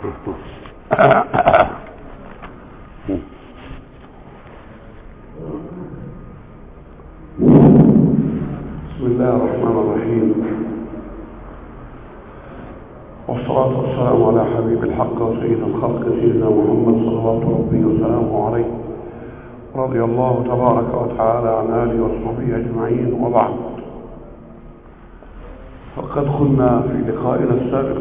بسم الله الرحمن الرحيم والصلاة والسلام على حبيب الحق وسيد الخلق سيدنا محمد صلوات ربي وسلامه عليه رضي الله تبارك وتعالى عن آله وصحبه أجمعين وبعد فقد كنا في لقائنا السابق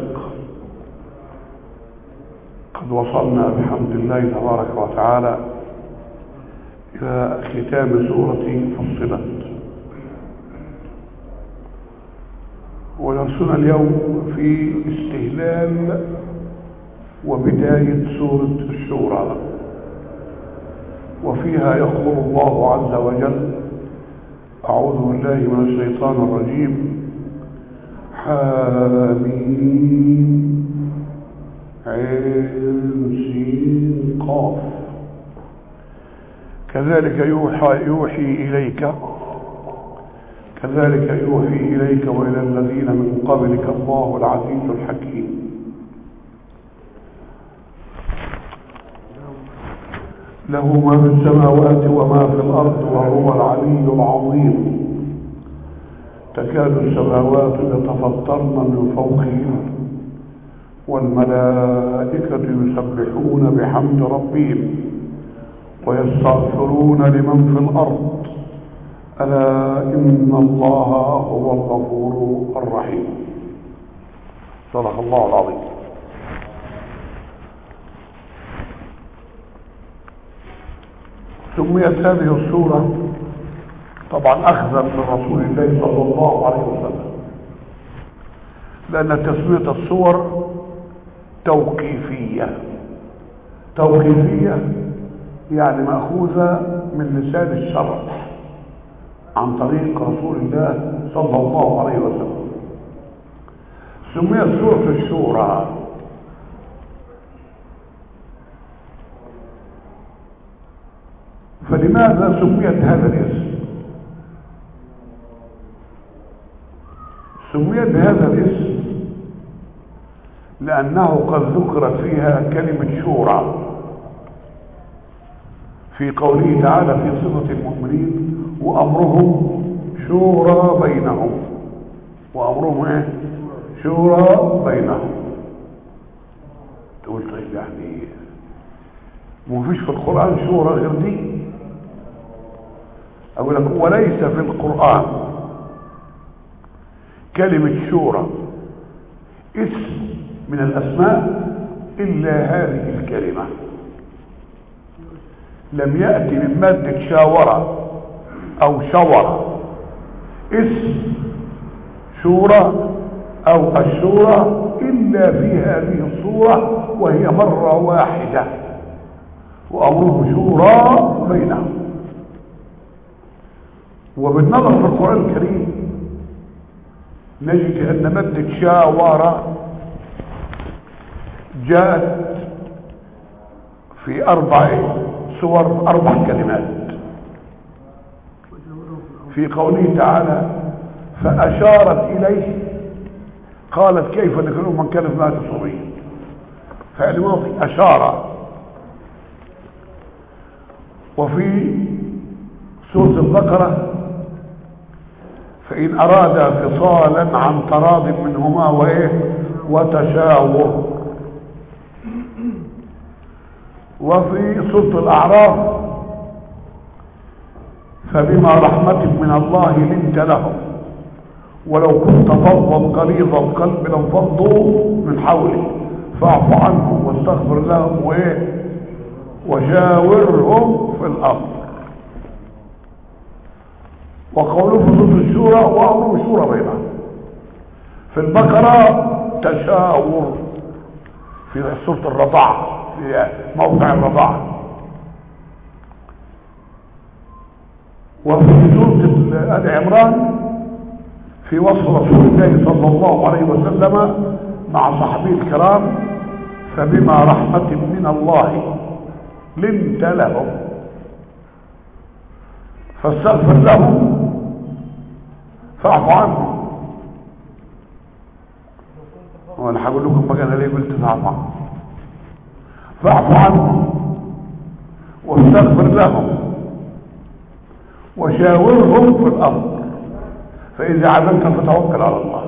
قد وصلنا بحمد الله تبارك وتعالى إلى ختام سورة فصلت ودرسنا اليوم في استهلال وبداية سورة الشورى وفيها يقول الله عز وجل أعوذ بالله من الشيطان الرجيم حامين عين سين قاف كذلك يوحى يوحي إليك كذلك يوحي إليك وإلى الذين من قبلك الله العزيز الحكيم له ما في السماوات وما في الأرض وهو العلي العظيم تكاد السماوات يتفطرن من فوقهن والملائكة يسبحون بحمد ربهم ويستغفرون لمن في الأرض ألا إن الله هو الغفور الرحيم صدق الله العظيم سميت هذه السورة طبعا أخذا من رسول الله صلى الله عليه وسلم لأن تسمية السور توقيفية توقيفية يعني مأخوذة من لسان الشرع عن طريق رسول الله صلى الله عليه وسلم سميت سورة الشورى فلماذا سميت هذا الاسم سميت بهذا الاسم لأنه قد ذكرت فيها كلمة شورى في قوله تعالى في صفة المؤمنين وأمرهم شورى بينهم وأمرهم ايه شورى بينهم تقول طيب يعني مفيش في القرآن شورى غير دي أقول لك وليس في القرآن كلمة شورى اسم من الأسماء إلا هذه الكلمة لم يأتي من مادة شاورة أو شورة اسم شورى أو الشورى إلا في هذه الصورة وهي مرة واحدة وأمره شورى بينهم وبالنظر في القرآن الكريم نجد أن مادة شاورة جاءت في أربع سور أربع كلمات في قوله تعالى فأشارت إليه قالت كيف نكلم من كان في مات صغير فعل ماضي أشار وفي سورة البقرة فإن أراد فصالا عن تراض منهما وإيه وتشاور وفي سورة الأعراف فبما رحمة من الله لنت لهم ولو كنت فظا غليظ القلب لانفضوا من حولك فاعف عنهم واستغفر لهم وايه وشاورهم في الامر وقوله في سوره الشورى وامره شورى بينهم في البقره تشاور في سوره الرضاعه في موضع الرضاعه وفي سوره ال عمران في وصف رسول الله صلى الله عليه وسلم مع صحبه الكرام فبما رحمة من الله لنت لهم فاستغفر لهم فاعف عنهم وانا هقول لكم بقى انا ليه قلت فاعف عنهم فاعف عنهم واستغفر لهم وشاورهم في الامر فاذا عزمت فتوكل على الله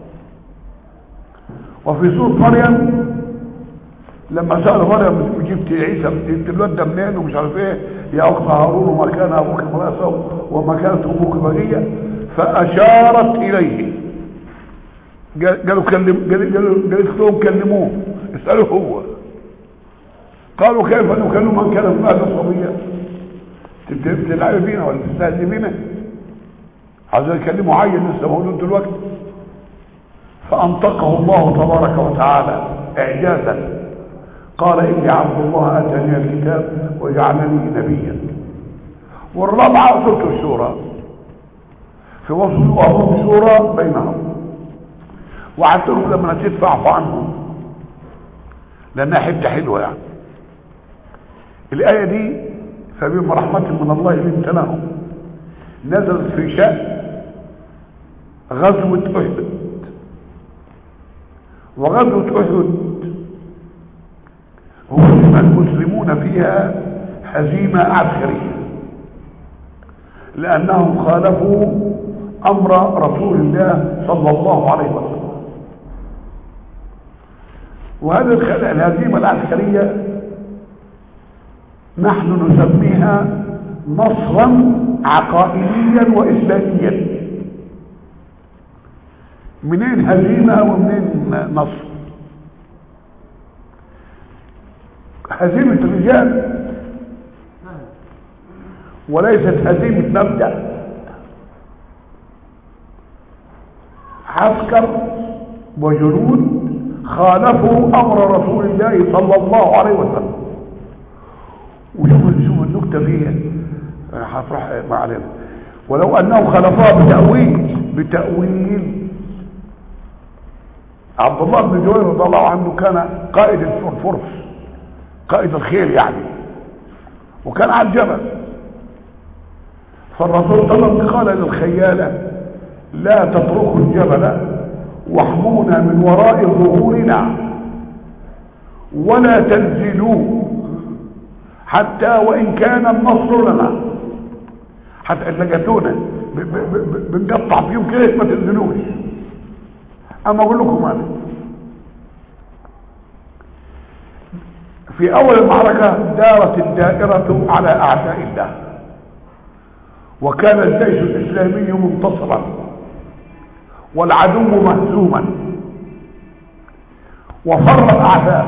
وفي سوره مريم لما سأل مريم جبت عيسى جبت الواد ده منين ومش عارف ايه يا اخت هارون وما كان ابوك امرأ سوء وما كانت امك بغية فاشارت اليه قال- قالوا كلم قال- قالوا قالت لهم كلموه اسالوه هو قالوا كيف نكلم من كان في مهد صبية تبت- تلعبي بينا ولا تستهزئ بينا عايزين يكلموا عيل لسه مولود دلوقتي فأنطقه الله تبارك وتعالى إعجازا قال إني عبد الله أتاني الكتاب وجعلني نبيا والرابعة سورة الشورى في وصف وهم شورى بينهم وعدتهم لما تدفع عنهم لأنها حتة حلوة يعني الآية دي فبما رحمة من الله لنت لهم نزلت في شأن غزوة أحد وغزوة أحد هزم المسلمون فيها هزيمة عسكرية لأنهم خالفوا أمر رسول الله صلى الله عليه وسلم وهذه الخ- الهزيمة العسكرية نحن نسميها نصرا عقائديا وإسلاميا منين هزيمة ومنين نصر هزيمة رجال وليست هزيمة مبدأ عسكر وجنود خالفوا أمر رسول الله صلى الله عليه وسلم وشوف شوف النكتة فيها هتروح ما علينا ولو أنهم خالفوها بتأويل بتأويل عبد الله بن جوير رضي الله عنه كان قائد الفرس قائد الخيل يعني وكان على الجبل فالرسول صلى الله عليه وسلم قال للخيالة لا تتركوا الجبل واحمونا من وراء ظهورنا ولا تنزلوا حتى وإن كان النصر لنا حتى إن لقيتونا ب- ب- ب- بنقطع فيهم كيف ما تنزلوش اما اقول لكم انا في اول المعركة دارت الدائرة على اعداء الله وكان الجيش الاسلامي منتصرا والعدو مهزوما وفر الاعداء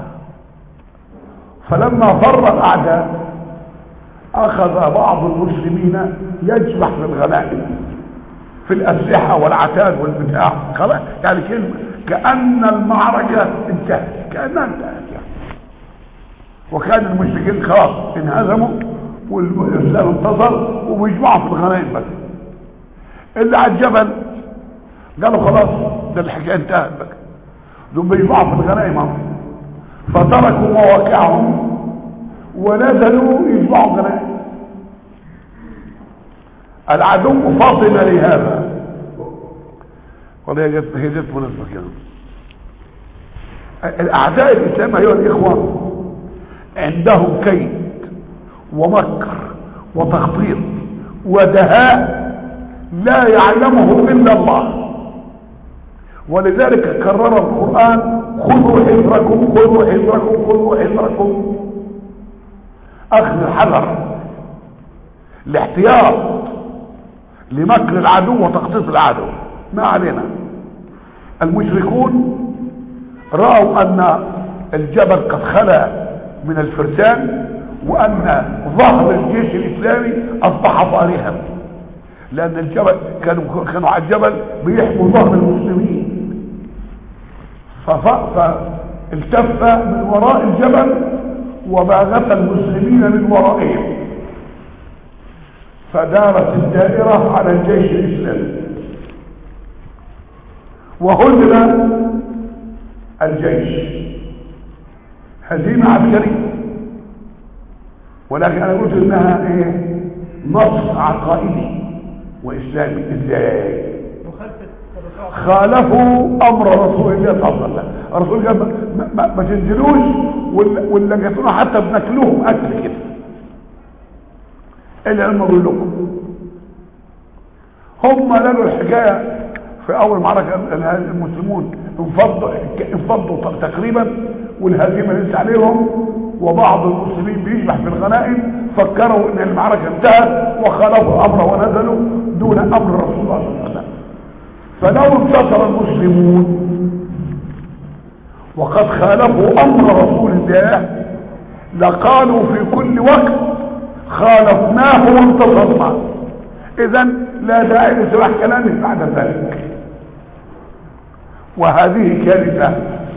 فلما فر الاعداء اخذ بعض المسلمين يجمح في الغنائم في الأسلحة والعتاد والبتاع خلاص يعني كلمة كأن المعركة انتهت كأنها انتهت يعني. وكان المشركين خلاص انهزموا والإسلام انتصر وبيجمعوا في الغنائم بس اللي على الجبل قالوا خلاص ده الحكاية انتهت بقى دول بيجمعوا في الغنائم اهو. فتركوا مواقعهم ونزلوا يجمعوا غنائم العدو فاطن لهذا والله هي جت هي جت مناسبه كده الاعداء الاسلام ايها الاخوه عندهم كيد ومكر وتخطيط ودهاء لا يعلمه الا الله ولذلك كرر القران خذوا حذركم خذوا حذركم خذوا حذركم اخذ الحذر الاحتياط لمكر العدو وتخطيط العدو ما علينا المشركون رأوا أن الجبل قد خلى من الفرسان وأن ظهر الجيش الإسلامي أصبح طارحا لأن الجبل كانوا كانوا على الجبل بيحموا ظهر المسلمين فف- فالتف من وراء الجبل وباغت المسلمين من ورائهم فدارت الدائرة على الجيش الإسلامي وهزم الجيش هزيمة عسكرية ولكن أنا قلت إنها إيه نص عقائدي وإسلامي إزاي مخالفة الرسول خالفوا امر رسول الله صلى الله عليه وسلم الرسول قال ما, ما, ما تنزلوش وال- واللي جاتونا حتى بناكلهم اكل كده اللي انا بقول لكم هم لقوا الحكايه في اول معركه ال- المسلمون انفضوا انفضوا ت- تقريبا والهزيمه لسه عليهم وبعض المسلمين بيشبح في الغنائم فكروا ان المعركه انتهت وخالفوا الامر ونزلوا دون امر رسول الله صلى الله عليه وسلم فلو انتصر المسلمون وقد خالفوا امر رسول الله لقالوا في كل وقت خالفناه وانتصرنا اذا لا داعي لسماع كلامه بعد ذلك وهذه كارثه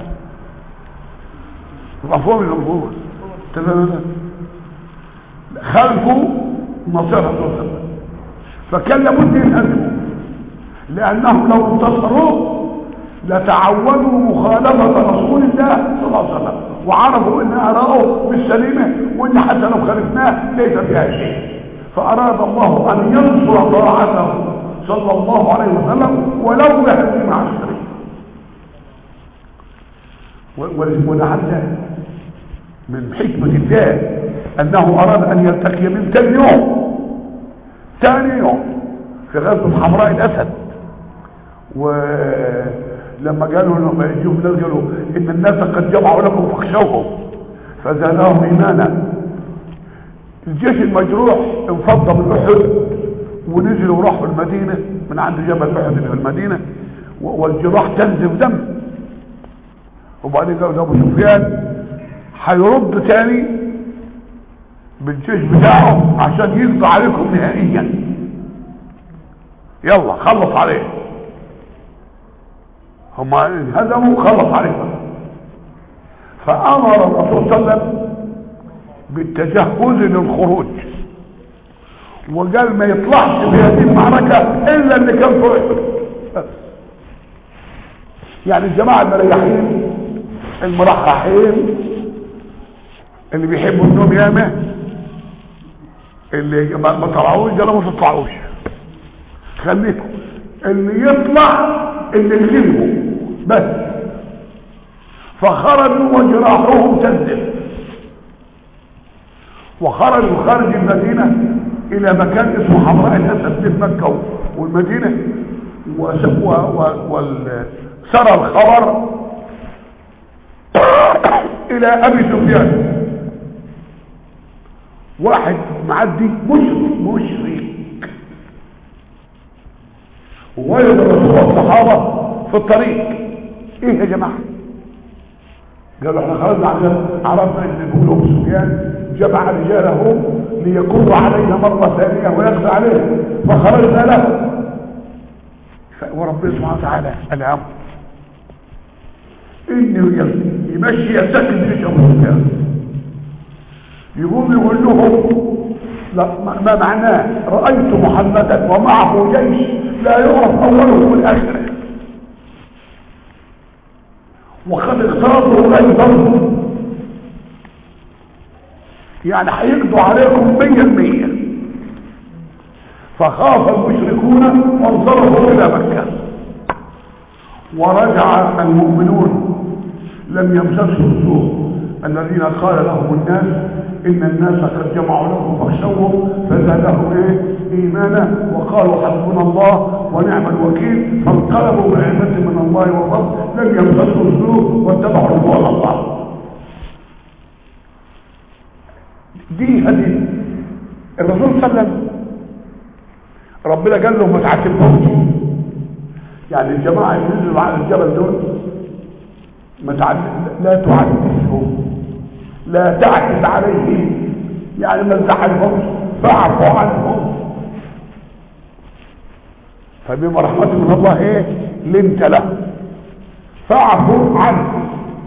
مفهوم المفهوم تمام خالفوا نصيحه رسول الله فكان لابد ينهزموا لانهم لو انتصروا لتعودوا مخالفة رسول الله صلى الله عليه وسلم وعرفوا ان اراءه بالسليمة وان حتى لو خالفناه ليس فيها شيء فاراد الله ان ينصر طاعته صلى الله عليه وسلم ولو بهزيمة عسكرية ولعل من حكمة الله انه اراد ان يلتقي من ثاني يوم ثاني يوم في غزوة حمراء الاسد ولما قالوا لما يجوا الناس قالوا ان الناس قد جمعوا لكم فاخشوهم فزادهم ايمانا الجيش المجروح انفض من احد ونزلوا وراحوا المدينه من عند جبل احد اللي في المدينه و- والجراح تنزف دم وبعدين قالوا ابو سفيان هيرد تاني بالجيش بتاعه عشان يقضي عليكم نهائيا يلا خلص عليه هم انهزموا خلص عليهم فامر الرسول صلى الله عليه وسلم بالتجهز للخروج وقال ما يطلعش في هذه المعركه الا اللي كان فوق بس. يعني الجماعه المريحين المرححين اللي بيحبوا النوم ياما اللي ما ما طلعوش ده ما تطلعوش خليكم اللي يطلع اللي يغلبه بس فخرجوا وجراحهم تنزل وخرجوا خارج المدينة الى مكان اسمه حمراء الاسد في مكة والمدينة وس- و- و- وال- سرى الخبر الى ابي سفيان واحد معدي مشرك مشرك ووجد الرسول والصحابة في الطريق ايه يا جماعة قالوا احنا خرجنا عشان عرفنا ان يقول ابو سفيان جمع رجاله ليكروا علينا مرة ثانية ويقضي عليهم فخرجنا له ف- وربنا سبحانه وتعالى الامر انه ي- يمشي يسكن جيش ابو سفيان يقوم يقول لهم لا ما ما معناه رأيت محمدا ومعه جيش لا يعرف أوله من آخره وقد اغتاظوا أيضا يعني هيقضوا عليكم مية المية فخاف المشركون وانصرفوا إلى مكة ورجع المؤمنون لم يمسسهم سوء الذين قال لهم الناس ان الناس قد جمعوا لكم فاخشوهم فزادهم ايه ايمانا وقالوا حسبنا الله ونعم الوكيل فانقلبوا بنعمه من الله وفضل لم يمسسهم سوء واتبعوا رضوان الله دي هذه الرسول صلى الله عليه وسلم ربنا قال لهم ما تعاتبهمش يعني الجماعه اللي نزلوا على الجبل دول ما تعد... لا تعدسهم لا تعكس عليهم يعني ما تزعلهمش فاعفوا عنهم فبما رحمة من الله ايه لنت له فاعفوا عنهم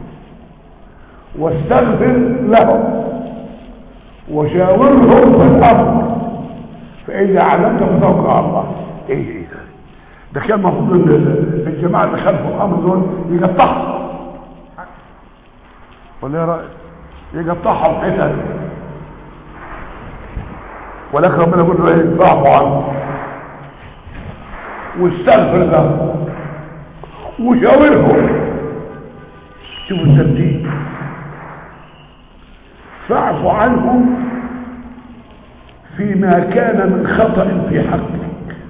واستغفر لهم وشاورهم في الامر فاذا علمت فتوكل على الله ايه ايه ده ده كان المفروض ان الجماعه اللي خلفوا الامر دول يقطعوا ولا ايه رايك يقطعهم حتت ولكن ربنا يقول له ايه فاعفوا عنه واستغفر له وشاورهم شوفوا الترتيب فاعف عنهم فيما كان من خطأ في حقك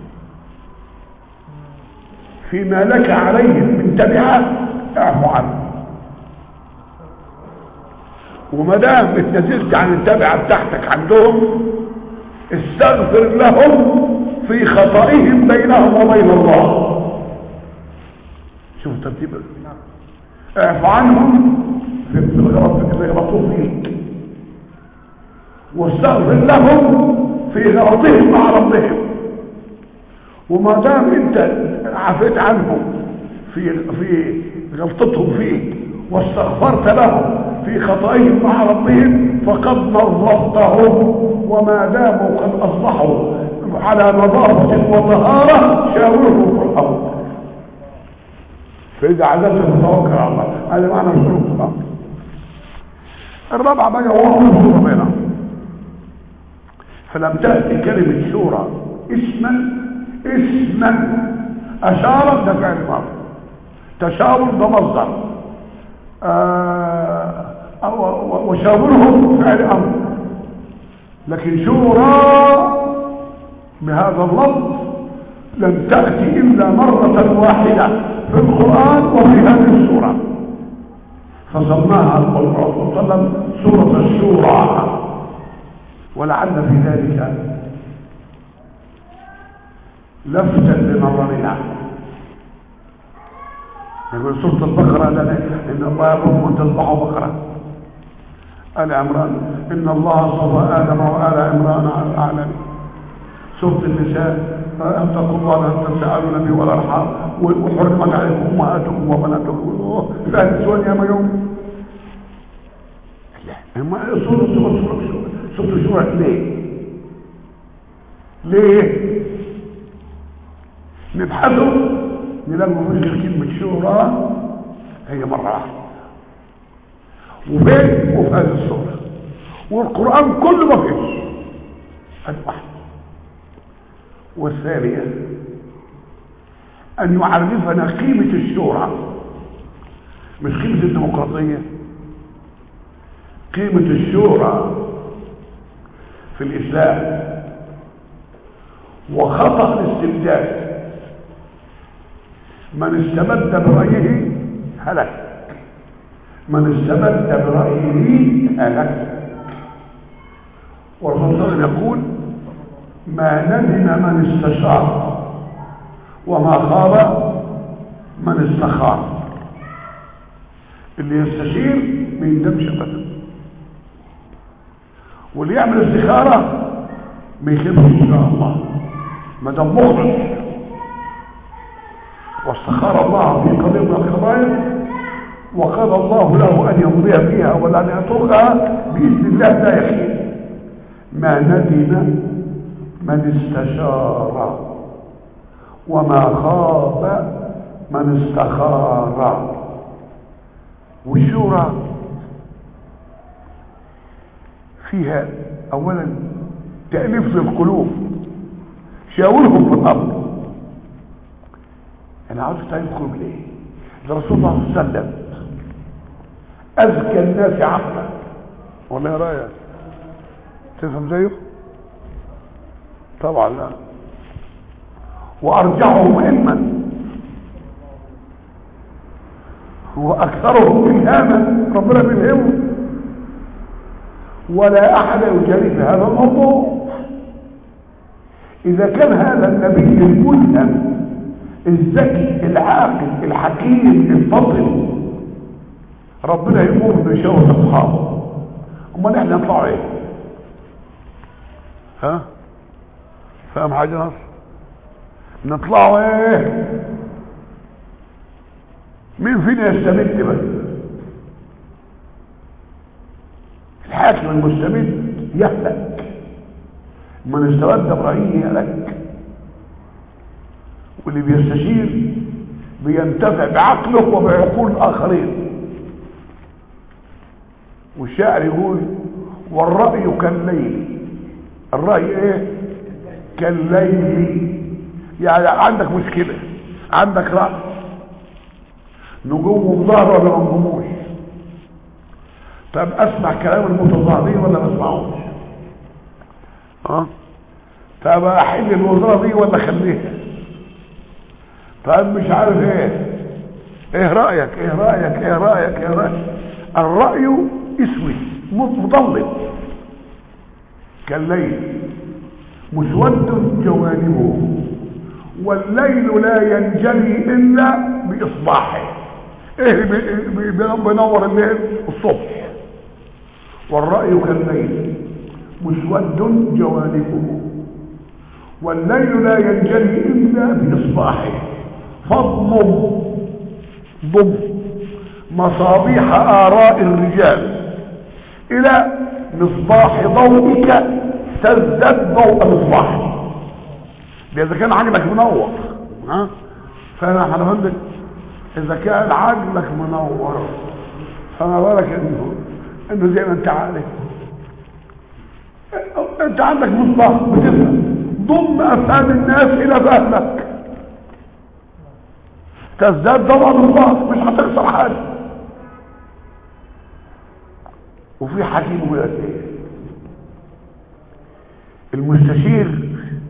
فيما لك عليهم من تبعة اعفو عنه وما دام اتنزلت عن التبعة بتاعتك عندهم استغفر لهم في خطئهم بينهم وبين الله شوف ترتيب اعفو عنهم في الغلط اللي غلطوا فيك واستغفر لهم في غلطهم مع ربهم وما دام انت عفيت عنهم في في غلطتهم فيك واستغفرت لهم في خطئهم مع ربهم فقد نظفتهم وما داموا قد اصبحوا على نظافه وطهاره شاورهم في الامر فاذا عزلت فتوكل على الله هذا معنى الشروط في الامر الرابعه بقى هو ربنا فلم تأتي كلمة شورى اسما اسما أشارت ده فعل ماضي تشاور ده مصدر آه وشاورهم فعل أمر لكن شورى بهذا اللفظ لم تأتي إلا مرة واحدة في القرآن وفي هذه السورة فسماها الرسول صلى الله عليه وسلم سورة الشورى ولعل في ذلك لفتا لنظرنا يقول سورة البقرة لنا إن الله يقول أن تذبحوا بقرة آل عمران إن الله صفى آدم وآل عمران على الأعلم سورة النساء أتقوا الله لا تسألوا نبي ولا أرحام وحرمت عليكم أمهاتكم وبناتكم فهل السؤال يا ميوم لا ما سورة سورة سورة سورة سورة ليه ليه نبحثه نلاقي مفيش غير كلمة شورى هي مرة واحدة وفين وفي هذه السورة والقرآن كله ما فيش هذه واحدة والثانية أن يعرفنا قيمة الشورى مش قيمة الديمقراطية قيمة الشورى في الإسلام وخطأ الاستبداد من استبد برأيه هلك من استبد برأيه هلك والرسول يقول ما ندم من استشار وما خاب من استخار اللي يستشير ما يندمش ابدا واللي يعمل استخاره ما يخيبش ان شاء الله ما دام مخلص واستخار الله في قضيه من القضايا وقال الله له ان يمضي فيها ولا ان يتركها باذن الله لا يخيب ما ندم من استشار وما خاب من استخار والشورى فيها اولا تأليف للقلوب شاورهم في الامر انا عاوز تأليف قلوب ليه الرسول الله صلى الله عليه وسلم اذكى الناس عقلا ولا يا رايك تفهم زيه طبعا لا وارجعهم علما واكثرهم الهاما ربنا بيلهمه ولا احد يجاري في هذا الموضوع اذا كان هذا النبي الملهم الذكي العاقل الحكيم الفضل ربنا يقوم بشوة اصحابه امال احنا نطلعوا ايه ها فاهم حاجه نصر نطلعوا ايه مين فينا يستمد بس الحاكم المستمد يهلك من استمد برأيه يهلك واللي بيستشير بينتفع بعقله وبعقول الآخرين والشاعر يقول والرأي كالليل الرأي ايه كالليل يعني عندك مشكلة عندك رأي نجوم ظهر ولا ما نجوموش طب اسمع كلام المتظاهرين ولا ما اسمعوش اه طب احل الوزاره دي ولا اخليها طب مش عارف ايه ايه رايك ايه رايك ايه رايك ايه رايك الراي اسود مضلل كالليل مسود جوانبه والليل لا ينجلي الا باصباحه ايه بي- بي- بينور الليل الصبح والراي كالليل مسود جوانبه والليل لا ينجلي الا باصباحه فاضمم ضم مصابيح آراء الرجال إلى مصباح ضوئك تزداد ضوء مصباح إذا كان عقلك منور ها فأنا هنقول لك إذا كان عقلك منور فما بالك إنه إنه زي ما أنت عارف أنت عندك مصباح بتفهم ضم أفهام الناس إلى فهمك تزداد ضوء مصباح مش هتخسر حاجة وفي حكيم يقول لك ايه المستشير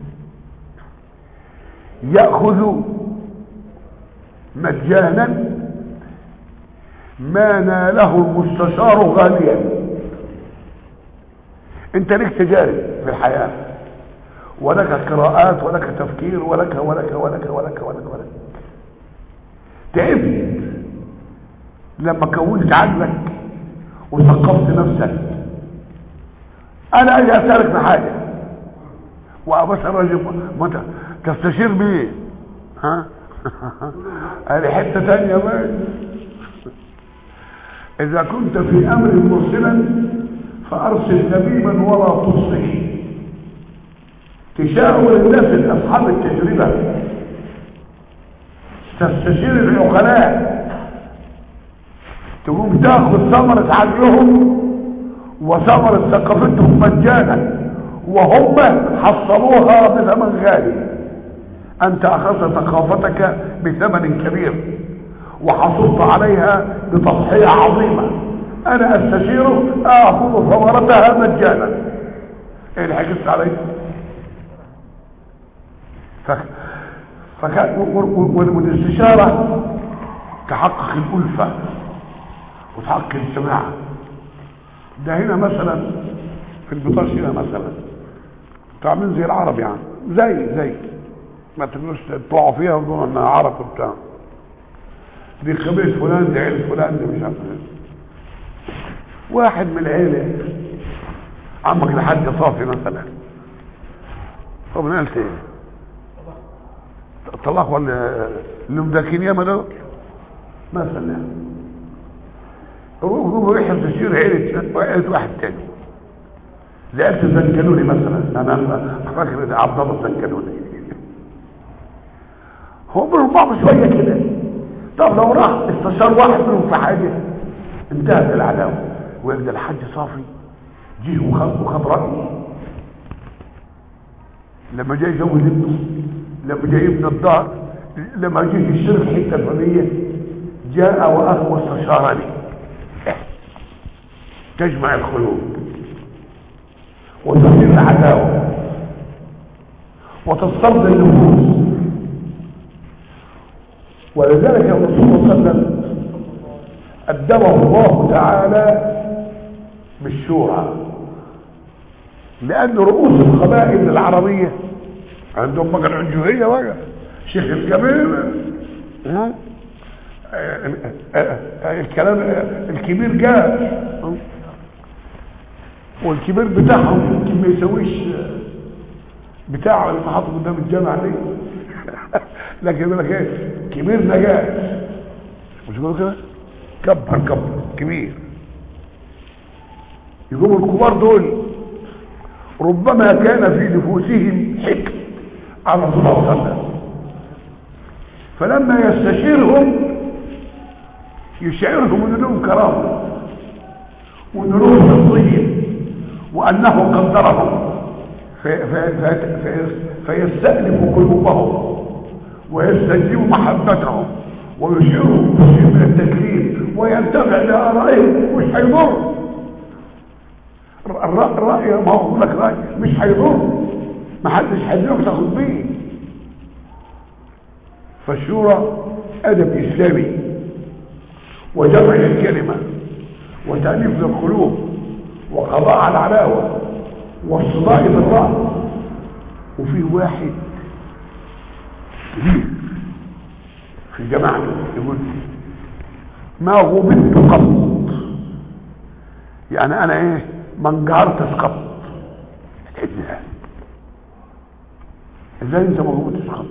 ياخذ مجانا ما ناله المستشار غاليا انت لك تجارب في الحياه ولك قراءات ولك تفكير ولك ولك ولك ولك ولك ولك تعبت لما كونت عقلك وثقفت نفسك انا اجي اسالك في حاجه وابصر راجل متى تستشير بيه ها قال حته ثانيه بقى اذا كنت في امر مرسلا فارسل نبيبا ولا تصلح تشاور الناس اصحاب التجربه تستشير العقلاء تقوم تاخذ ثمرة عقلهم وثمرة ثقافتهم مجانا وهم حصلوها بثمن غالي انت اخذت ثقافتك بثمن كبير وحصلت عليها بتضحية عظيمة انا استشيرك اخذ ثمرتها مجانا ايه اللي حكيت عليه فك... فكان والاستشارة تحقق الألفة وتحقق الجماعة ده هنا مثلا في البطاش هنا مثلا تعمل زي العرب يعني زي زي ما تقدرش تطلعوا فيها وتقولوا انها عرب وبتاع دي قبيلة فلان دي عيلة فلان دي مش عارف ايه واحد من العيلة عمك الحاج صافي مثلا طب نقلت ايه طلاق ولا اللي مداكين ياما ده مثلا روح يحب تشير عيلة عيلة واحد تاني زعلت الزنكلوني مثلا انا فاكر عبد الله الزنكلوني هو بينهم بعض شويه كده طب لو راح استشار واحد منهم في حاجه انتهت العداوه ويبدا الحاج صافي جه وخد وخد رايه لما جاي يجوز ابنه لما جاي ابن الدار لما جه يشتري الحته الفلانيه جاء واخ واستشارني تجمع القلوب وتصير العداوه وتصطد النفوس ولذلك الرسول صلى الله عليه وسلم أدبه الله تعالى بالشورى لأن رؤوس القبائل العربية عندهم بقى العنجهية بقى شيخ القبيلة الكلام الكبير جاء والكبير بتاعهم يمكن ما يسويش بتاعه اللي حاطه قدام الجامع دي لكن يقول لك ايه كبير نجاة مش يقولوا كده كبر كبر كبير يقوموا الكبار دول ربما كان في نفوسهم حكم على رسول الله صلى الله عليه وسلم فلما يستشيرهم يشعرهم ان لهم كرامه وان لهم شخصيه وانه قدرهم في في في فيستألف قلوبهم ويستجيب محبتهم ويشعرهم بشيء من التكليف وينتفع لآرائهم مش هيضر الرأي الرأي ما هو لك رأي مش هيضر ما حدش هيديك تاخد بيه فالشورى أدب إسلامي وجمع الكلمة وتأليف للقلوب وقضاء على العداوة والصداء بالرأي وفي واحد كبير في جماعته يقول ما غبنت قط يعني انا ايه ما انجهرت قط ازاي ازاي انت ما غبنتش قط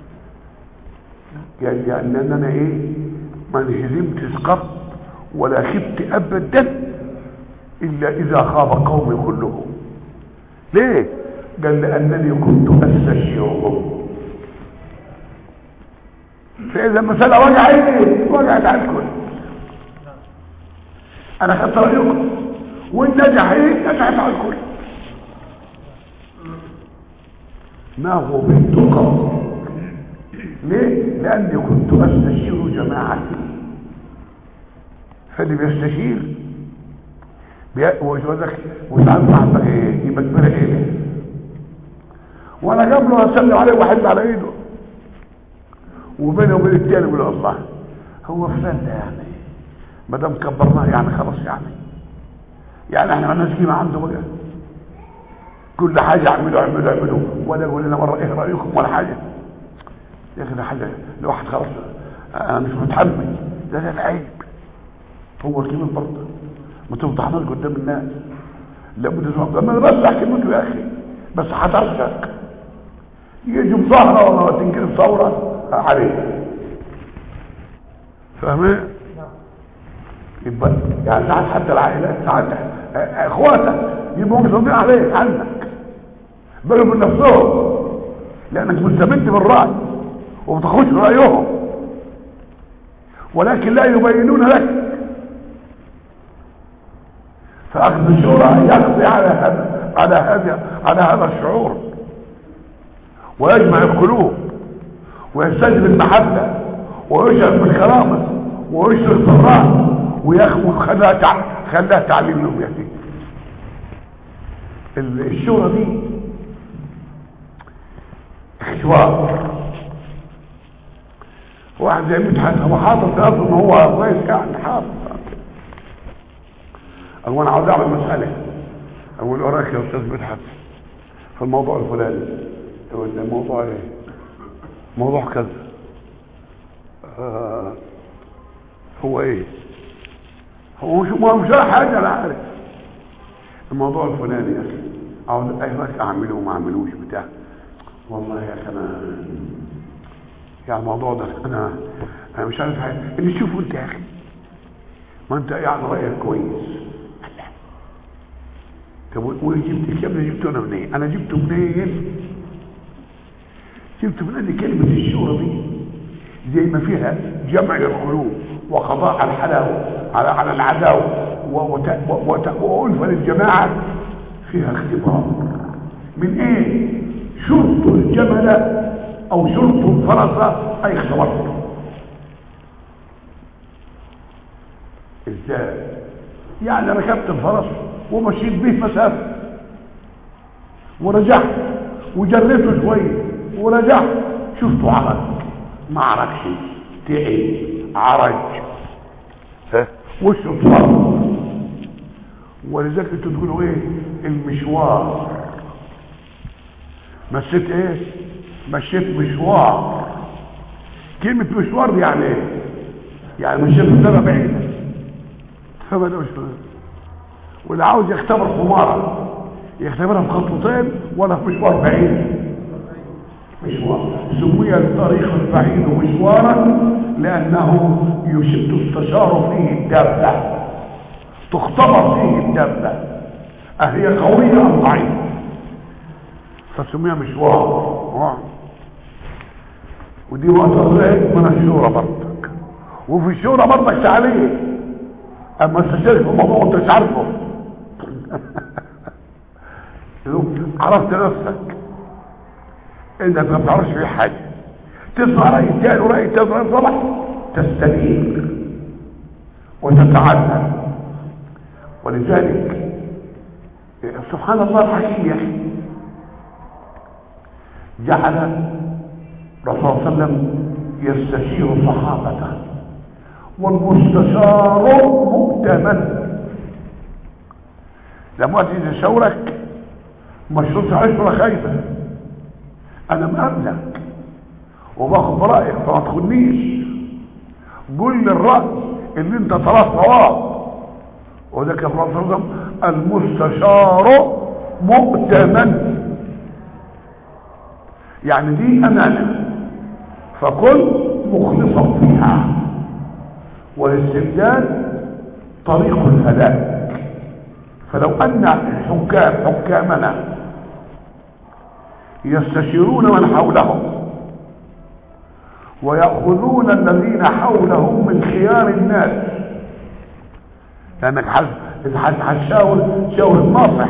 يعني يعني ان انا ايه ما انهزمتش قط ولا خبت ابدا الا اذا خاب قومي كلهم ليه قال لانني كنت استشيرهم فاذا المساله وجعت وجعت على الكل انا خدت رايكم وان نجح ايه نجحت على الكل ما هو بنت قط ليه لاني كنت استشير جماعتي فاللي بيستشير وجوزك وساعات صاحبك ايه يبقى كبيره ايه وانا قبله اسلم عليه واحد على ايده وبينه وبين التاني يقول الله هو فلان ده يعني ما دام كبرناه يعني خلاص يعني يعني احنا ما قيمه عنده بقى كل حاجه اعملوا اعملوا اعملوا ولا يقول لنا مره ايه رايكم ولا حاجه يا اخي ده حاجه الواحد خلاص انا مش متحمل ده ده العيب هو الكبير برضه ما تفضحناش قدام الناس لابد تفضح ما انا بس احكي منه يا اخي بس هترشك يجي بظهره ولا تنقلب ثوره عليه فاهمين يبقى يعني ساعات حتى العائلات ساعات اخواتك يبقوا مصدقين عليك عنك بلوا من نفسهم لانك مستمد بالراي وما تاخدش رايهم ولكن لا يبينون لك فاخذ الشورى يقضي على هذا على هذا على هذا الشعور ويجمع القلوب ويستجلب المحبه ويشعر بالكرامه ويشعر بالراحه وياخد خلاها تع... خلاها تعليم لهم يا سيدي الشورى دي اخشواء واحد زي مدحت هو حاطط في اصله ان هو كويس يعني حاطط هو انا عاوز اعمل مساله اقول وراك يا استاذ مدحت في الموضوع الفلاني يقول لي الموضوع ايه موضوع كذا آه هو ايه هو مش ما مش حاجه انا عارف الموضوع الفلاني يا اخي عاوز اي رايك اعمله وما اعملوش بتاع والله يا اخي انا يعني الموضوع ده انا انا مش عارف حاجه اللي تشوفه انت يا اخي ما انت يعني رايك كويس طب وجبت الكلام ده جبته انا منين انا جبته منين جبته من ان كلمه الشورى دي زي ما فيها جمع القلوب وقضاء على الحلاوه على على العداوه وألفة للجماعه فيها اختبار من ايه شرط الجمل او شرط الفرس اي اختبرته ازاي يعني ركبت الفرس ومشيت به مسافه ورجعت وجريته شويه ورجعت شفته عرج ما عرجش تعب عرج ها وشه اتصرف ولذلك انتوا تقولوا ايه المشوار مشيت ايه مشيت مشوار كلمة مشوار دي يعني ايه يعني مشيت مسافة بعيدة فما ده مشوار واللي عاوز يختبر حمارة يختبرها في خطوتين ولا في مشوار بعيد مشوار سمي الطريق البعيد مشوارا لأنه يشد تستشار فيه الدابة تختبر فيه الدابة أهي قوية أم ضعيفة فسميها مشوار ودي وقت من الشورى برضك وفي الشورى برضك تعليق اما استشارك في الموضوع وانت مش عارفه عرفت نفسك انك ما بتعرفش في حاجه تسمع راي التاني وراي التاني وراي صبح تستنير وتتعلم ولذلك سبحان الله الحكيم يا اخي جعل الرسول صلى الله عليه وسلم يستشير صحابته والمستشار مؤتمن لما تيجي تشاورك مشروط عشرة خايفة انا مأمنك وباخد برأيك فما تخنيش قول لي الرأي اللي انت تراه صواب وده كان الرسول صلى الله عليه وسلم المستشار مؤتمن يعني دي امانه فكن مخلصا فيها والاستبدال طريق الهلاك فلو ان الحكام حكامنا يستشيرون من حولهم ويأخذون الذين حولهم من خيار الناس لانك هتشاور شاور ناصح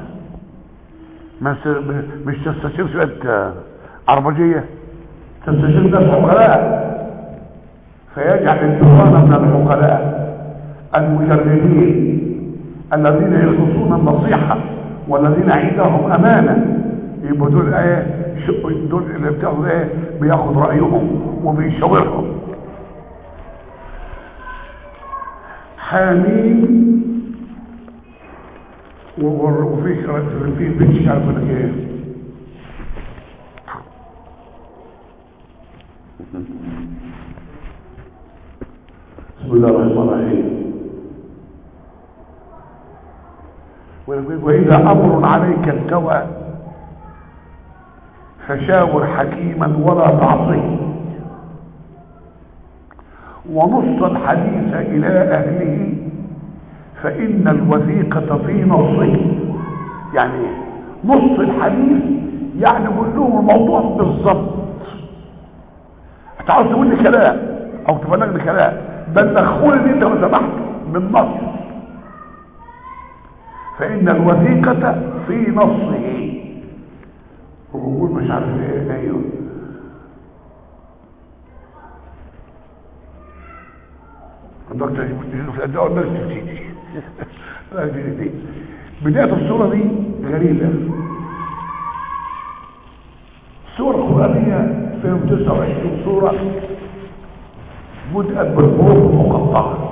مش تستشير شويه عربجيه تستشير ناس عقلاء فيجعل الدخان من العقلاء المجردين الذين يخلصون النصيحه والذين عندهم امانه يبقوا دول ايه دول اللي بتاخد ايه بياخد رايهم وبيشاورهم حامين وفي في بيتش عارف لك ايه بسم الله الرحمن الرحيم واذا امر عليك التوى فشاور حكيما ولا تعصيه ونص الحديث الى اهله فان الوثيقة في نصه يعني نص الحديث يعني قول لهم الموضوع بالظبط انت عاوز تقول لي كلام او تبلغني كلام بلغوني دي انت لو سمحت من نص فان الوثيقة في نصه وبقول مش عارف ايه ايوه الدكتور يوسف الدواء الناس تفتيتي بداية الصورة دي غريبة الصورة القرآنية فيهم 29 صورة بدأت بالحروف المقطعة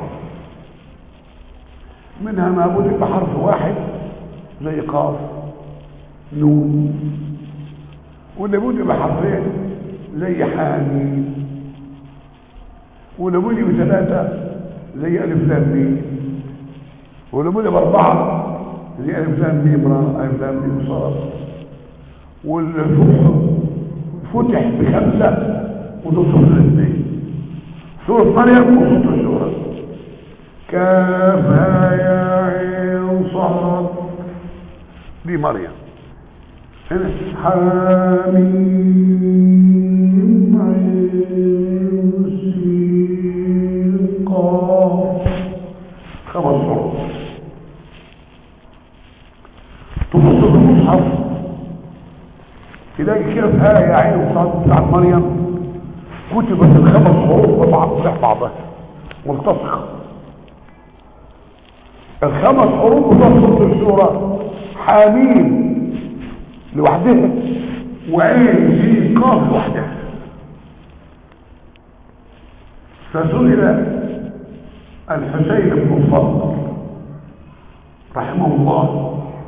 منها ما بدأ بحرف واحد زي قاف نون واللي بدأ بحرفين زي حامين واللي بدأ بثلاثة زي ألف لام ميم واللي بدأ بأربعة زي ألف لام ميم را ألف لام ميم صاد واللي فتح بخمسة وتصف الاثنين سورة مريم وسورة الشورى كافها يا عين صاد دي مريم هنا حاميم عين سين قاف خمس حروف تبص في المصحف تلاقي كده في آية عين وصاد بتاعت مريم كتبت الخمس حروف ببعض بعضها ملتصقة الخمس حروف بتوع سورة الشورى حاميم لوحدها وعين سين قاف لوحدها فسئل الحسين بن الفضل رحمه الله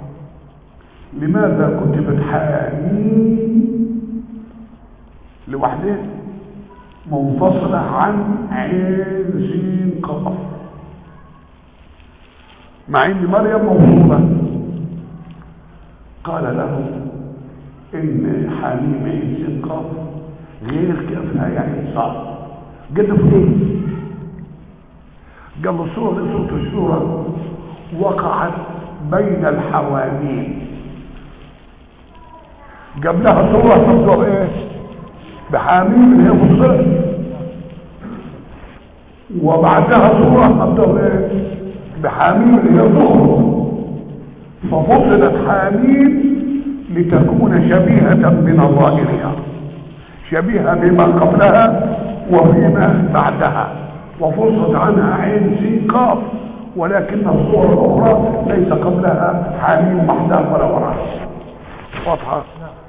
لماذا كتبت حاميم لوحدها منفصلة عن عين سين قاف مع ان مريم موصولة قال له ان حميم عين سين قاف غير كافها يعني صعب قال له في ايه قال له الصورة دي صورة الشورى وقعت بين الحواميم قبلها صورة تبدو ايه بحاميم اللي هي مصر وبعدها صورة تبدو ايه بحاميم اللي هي ظهر ففصلت حاميم لتكون شبيهة بنظائرها شبيهة بما قبلها وفيما بعدها وفصلت عنها عين سين قاف ولكن الصور الأخرى ليس قبلها حاميم محدث ولا وراء واضحة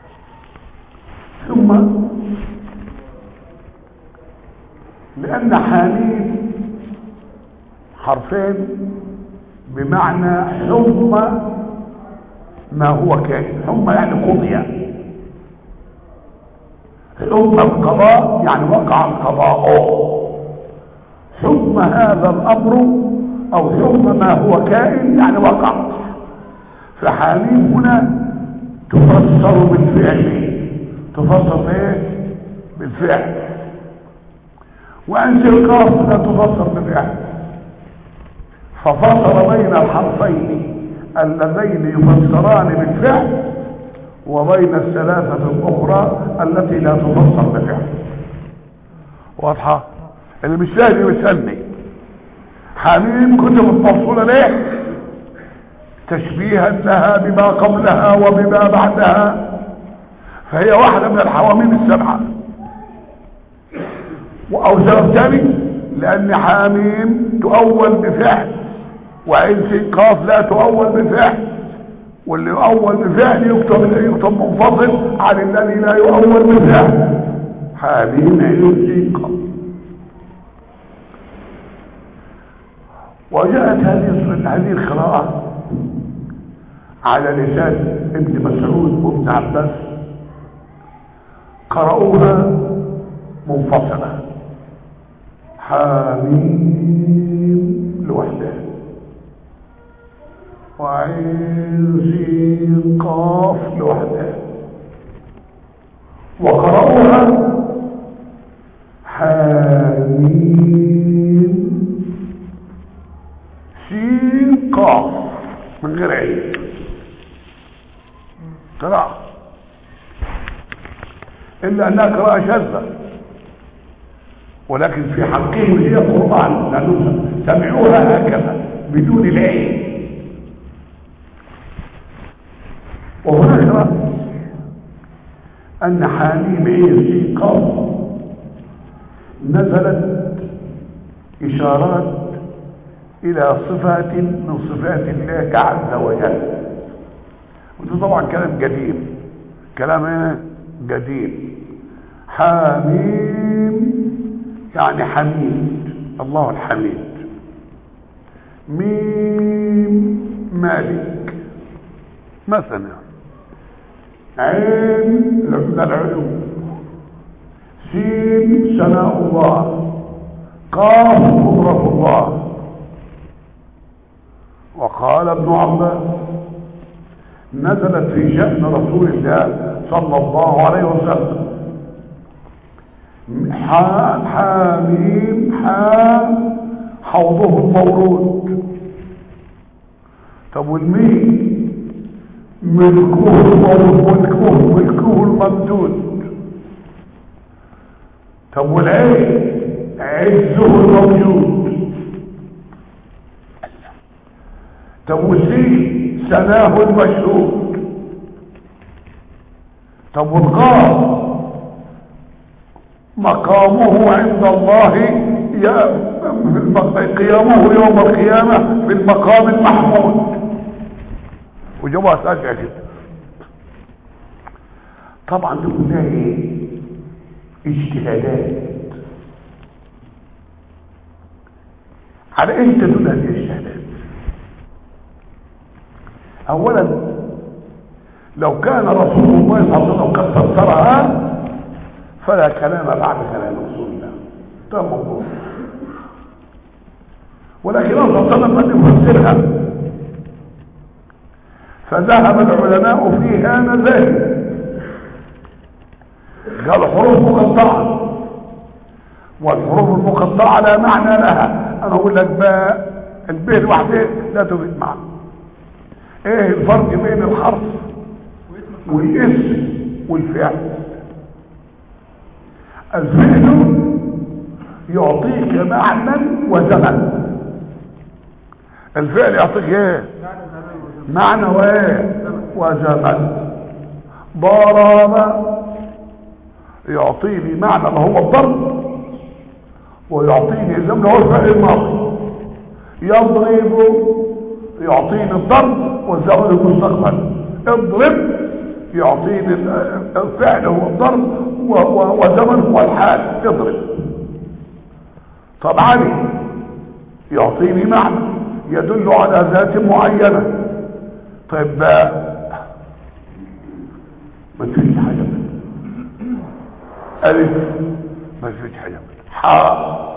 ثم لأن حاميم حرفين بمعنى حم ما هو كائن حم يعني قضي حم القضاء يعني وقع القضاء حم هذا الأمر أو حم ما هو كائن يعني وقع فحاميم هنا تفسر بالفعل تفسر ايه بالفعل وانزل قاف لا تفسر بالفعل ففصل بين الحرفين اللذين يفسران بالفعل وبين الثلاثة الأخرى التي لا تفسر بالفعل واضحة اللي مش فاهم يسألني حميم كتب المفصولة ليه تشبيها لها بما قبلها وبما بعدها فهي واحدة من الحواميم السبعة او سبب ثاني لان حاميم تؤول بفعل وعين قاف لا تؤول بفعل واللي يؤول بفعل يكتب يكتب منفصل عن الذي لا يؤول بفعل حاميم عين قاف وجاءت هذه هذه القراءة على لسان ابن مسعود وابن عباس قرأوها منفصلة حميم لوحدها وعين سين قاف لوحدها وقرأوها حميم سين قاف من غير عين قراءة إلا أنها قراءة شاذة ولكن في حقهم هي قرآن لأنهم سمعوها هكذا بدون العين وهناك أن حليم عيسي قام نزلت إشارات إلى صفات من صفات الله عز وجل وده طبعا كلام قديم كلام ايه قديم حميم يعني حميد الله الحميد ميم مالك مثلا عين من العلوم سين سناء الله قاف قدرة الله وقال ابن عباس نزلت في شأن رسول الله صلى الله عليه وسلم حاميم حام حوضه المورود طب والمين ملكوه المورود ملكوه ملكوه الممدود طب والعين عزه الموجود طب والسين سناه المشهود طب والقاف مقامه عند الله قيامه يوم القيامة في المقام المحمود وجواب سأجع جدا طبعا دي كلها ايه اجتهادات على ايه تدل هذه الاجتهادات اولا لو كان رسول الله صلى الله عليه وسلم قد فسرها فلا كلام بعد كلام رسول الله ده موضوع ولكن الله صلى الله عليه وسلم لم يفسرها فذهب العلماء فيها مذاهب قال حروف مقطعة والحروف المقطعة لا معنى لها انا اقول لك باء الباء لوحده لا تفيد معنى ايه الفرق بين الحرف والاسم والفعل الفعل يعطيك معنى وزمن الفعل يعطيك ايه معنى وايه وزمن ضرب يعطيني معنى ما هو الضرب ويعطيني الزمن هو الفعل الماضي يضرب يعطيني الضرب والزمن المستقبل اضرب يعطيني الفعل هو الضرب وزمن هو الحال اضرب طب علي يعطيني معنى يدل على ذات معينة طيب ما تفيش حاجة منه ألف ما تفيش حاجة منه حاء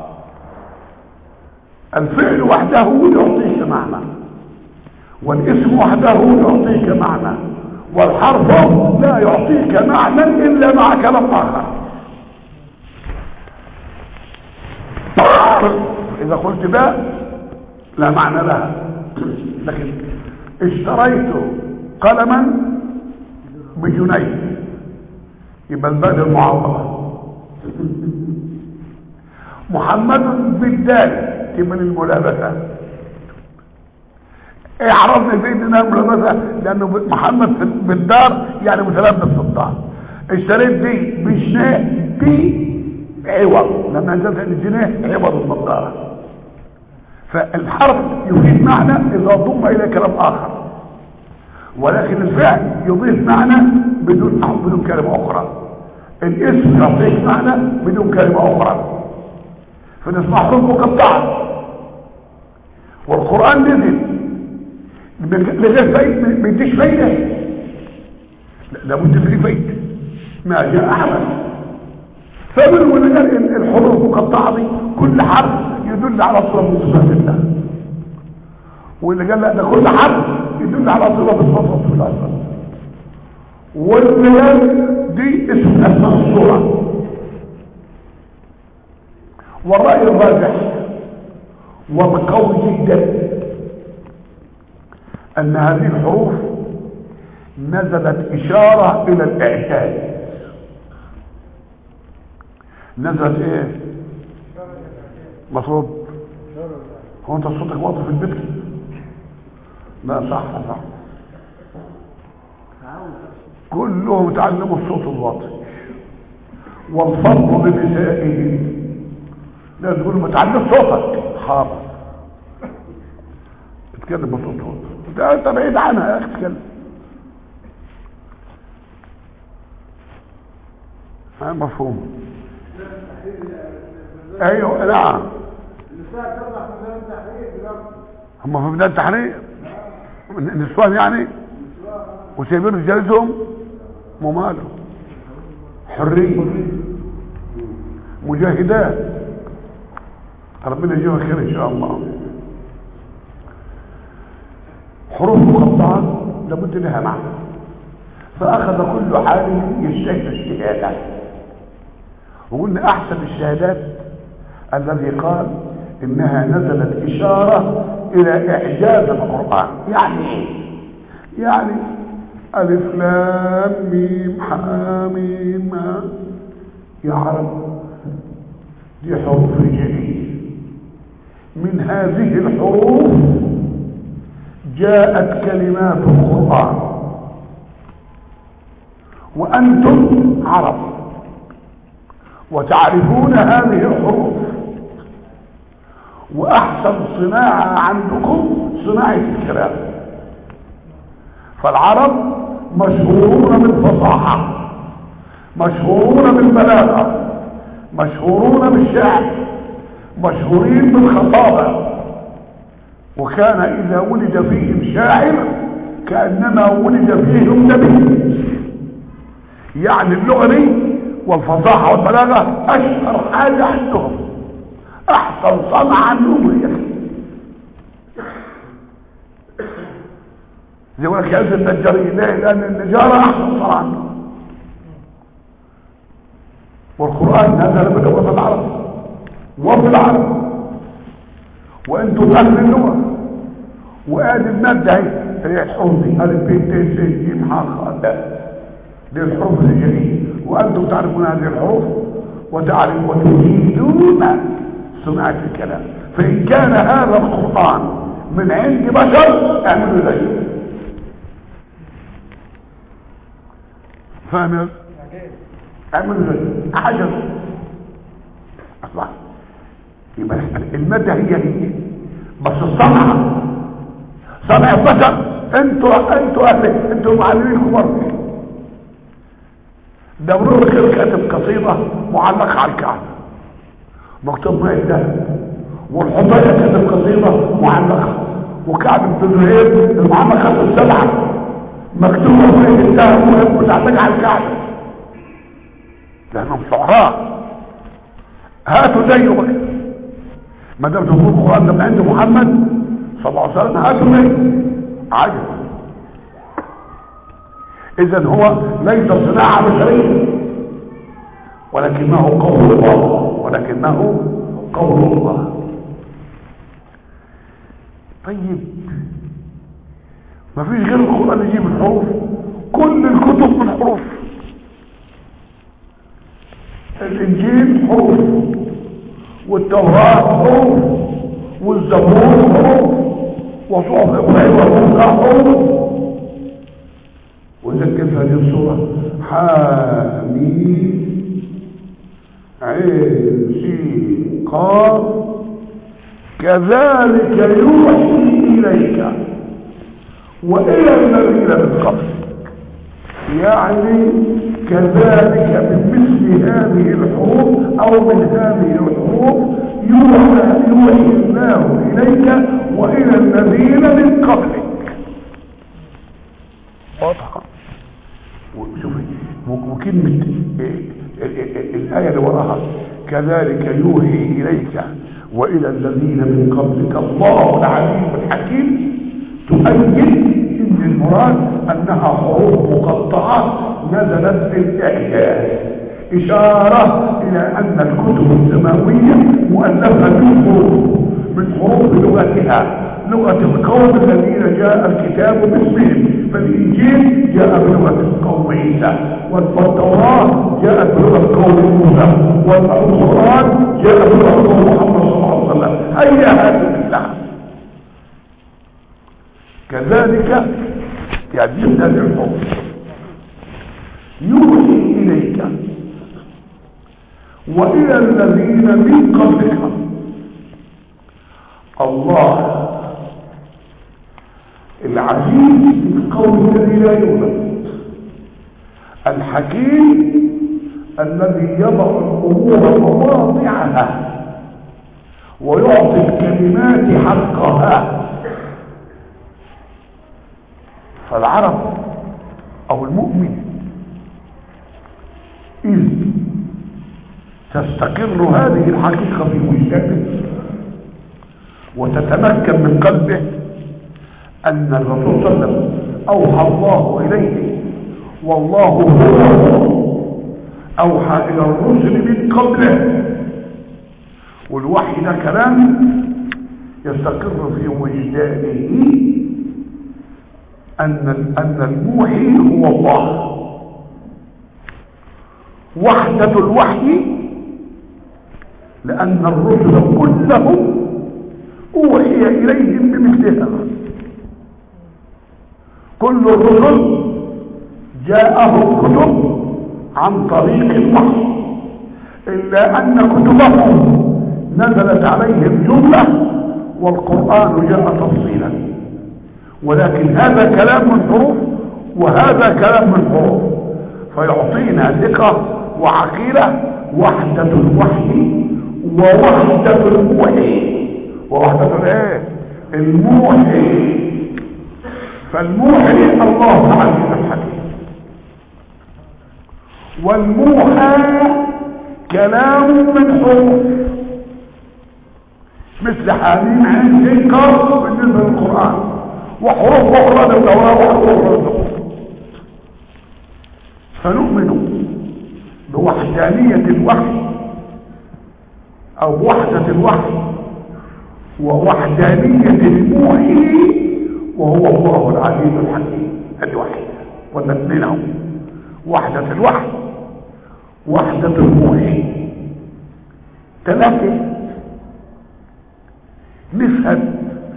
الفعل وحده يعطيك معنى والاسم وحده يعطيك معنى والحرف لا يعطيك معنى إلا مع كلام آخر إذا قلت باء لا معنى لها لكن اشتريت قلما بجنيه يبقى الباء المعوضة محمد بالدال تبقى الملابسة ايه عرفنا البيت انها ملابسة لانه محمد بالدار يعني متلبس في الدار اشتريت دي بجنيه دي عوض لما نزلت الجنيه عوض النظارة فالحرف يفيد معنى اذا ضم الى كلام اخر ولكن الفعل يضيف معنى بدون بدون كلمة اخرى الاسم يعطيك معنى بدون كلمة اخرى فنسمع حروف مقطعة والقرآن نزل لغير فايد ما يديش فايدة لابد فيه فايدة ما جاء احمد فمن ولا قال الحروف المقطعة دي كل حرف يدل على صورة من صفات الله واللي قال لا ده كل حرف يدل على صورة من صفات الله والبيان دي اسم اسماء الصورة والرأي الراجح والقوي جدا ان هذه الحروف نزلت اشارة الى الاعجاز نزلت ايه مفروض هو انت صوتك واطي في البيت لا صح صح كلهم تعلموا الصوت الواطي والفضل بنسائه لا تقول ما تعلم صوتك حاضر اتكلم بصوت واطي انت بعيد عنها يا اخي اتكلم ها مفهوم ايوه نعم هم في بدايه التحرير النسوان يعني وسايبين رجالتهم مماله حريه مجاهدات ربنا يجيبها خير ان شاء الله حروف مقطعه لابد لها معنى فاخذ كل حال يجتهد اجتهادا وقلنا احسن الشهادات الذي قال انها نزلت اشاره الى اعجاز القران يعني ايه يعني الف لام ميم حاميم يا عرب دي حروف هجائيه من هذه الحروف جاءت كلمات القران وانتم عرب وتعرفون هذه الحروف واحسن صناعة عندكم صناعة الكلام فالعرب مشهورون بالفصاحة مشهورون بالبلاغة مشهورون بالشعر مشهورين بالخطابة وكان اذا ولد فيهم شاعر كأنما ولد فيهم نبي يعني اللغة دي والفصاحة والبلاغة اشهر حاجة عندهم احسن صنعة عندهم هي زي يقول لك يا النجارين ليه لان النجارة احسن صنعة عندهم والقرآن نزل بلغة العرب وفي العرب وانتم اهل اللغة وادي المادة هي هي الحروف دي الف ب ت س ج ح خ د دي الحروف الهجائية وانتم تعرفون هذه الحروف وتعرفون وتريدون صناعة الكلام فإن كان هذا القرآن من عند بشر اعملوا زيه فاهم اعملوا زيه عجب اصبح يبقى المادة هي هي بس الصنعة صنع البشر انتوا انتوا اهل انتوا المعلمين الكبار دوروا كده كاتب قصيدة معلقة على الكعبة مكتوب ما الذهب والحطية كاتب قصيدة معلقة وكعب بن زهير المعلقة السبعة مكتوبة ما الذهب ومتعلقة على الكعبة لانهم شعراء هاتوا زيه بقى ما دام تقول القران ده من عند محمد صلى الله عليه وسلم هاتوا زيه عجب اذا هو ليس صناعه بشريه ولكنه قول الله ولكنه قول الله طيب ما فيش غير القران يجيب الحروف كل الكتب من حروف الانجيل حروف والتوراة حروف والزبور حروف وصحف ابراهيم وموسى حروف وذكر في هذه الصورة حاميم عين سين قاف كذلك يوحي إليك وإلى الذين من قبلك يعني كذلك بمثل هذه الحروف او من هذه الحروف يوحى يوحي الله اليك والى الذين من قبلك واضحه وشوفي وكلمه الايه اللي وراها كذلك يوحي اليك والى الذين من قبلك الله العليم الحكيم تؤيد ان المراد انها حروف مقطعه نزلت بالاعجاز اشاره الى ان الكتب السماويه مؤلفه من حروف من حروف لغتها لغه القوم الذين جاء الكتاب باسمهم فالانجيل جاء بلغه قوم عيسى والتوراه جاءت بلغه قوم موسى والقران جاء بلغه قوم محمد صلى الله عليه وسلم هيا هذه كلها كذلك يعجبنا للحب يوحي إليك وإلى الذين من قبلك الله العزيز القول الذي لا يولد الحكيم الذي يضع الأمور مواضعها ويعطي الكلمات حقها فالعرب او المؤمن اذ تستقر هذه الحقيقة في وجدانه وتتمكن من قلبه ان الرسول صلى الله عليه وسلم اوحى الله اليه والله هو اوحى الى الرسل من قبله والوحي ده كلام يستقر في وجدانه أن أن الموحي هو الله وحدة الوحي لأن الرسل كلهم أوحي إليهم بمثل هذا كل الرسل جاءهم كتب عن طريق الوحي إلا أن كتبهم نزلت عليهم جملة والقرآن جاء تفصيلا ولكن هذا كلام من حروف وهذا كلام من حروف فيعطينا ثقة وعقيدة وحدة الوحي ووحدة الموحي ووحدة الايه الموحي فالموحي الله تعالى الحكيم والموحى كلام من حروف مثل حاميم عين ذكر بالنسبة للقرآن وحروف أخرى للتوراة وحروف أخرى للزبور فنؤمن بوحدانية الوحي أو وحدة الوحي ووحدانية الموحي وهو الله العزيز الحكيم الوحي والاثنين وحدة الوحي وحدة الموحي ثلاثة نفهم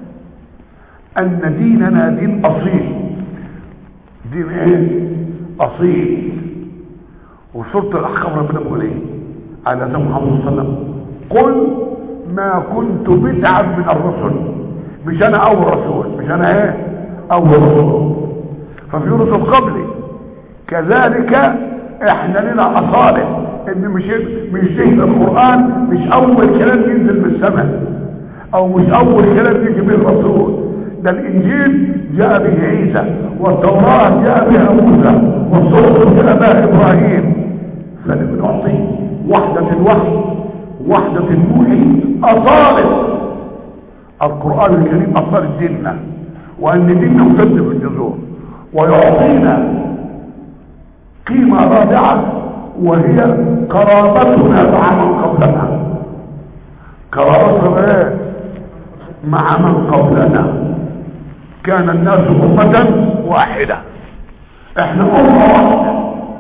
ان ديننا دين اصيل دين ايه اصيل وسوره الاحكام ربنا بيقول ايه على سيدنا محمد صلى الله عليه وسلم قل ما كنت بدعا من الرسل مش انا اول رسول مش انا ايه اول رسول ففي رسل قبلي كذلك احنا لنا اصالة ان مش مش زي القرآن مش اول كلام ينزل من السماء او مش اول كلام يجي به الرسول ده الانجيل جاء به عيسى والتوراة جاء بها موسى والصوت جاء بها ابراهيم فنعطي وحدة الوحي وحدة الوحي اصالة القرآن الكريم اصالة ديننا وان ديننا مجد في الجذور ويعطينا قيمة رابعة وهي قرابتنا مع من قبلنا قرابتنا ايه مع من قبلنا كان الناس أمة واحدة احنا أمة واحدة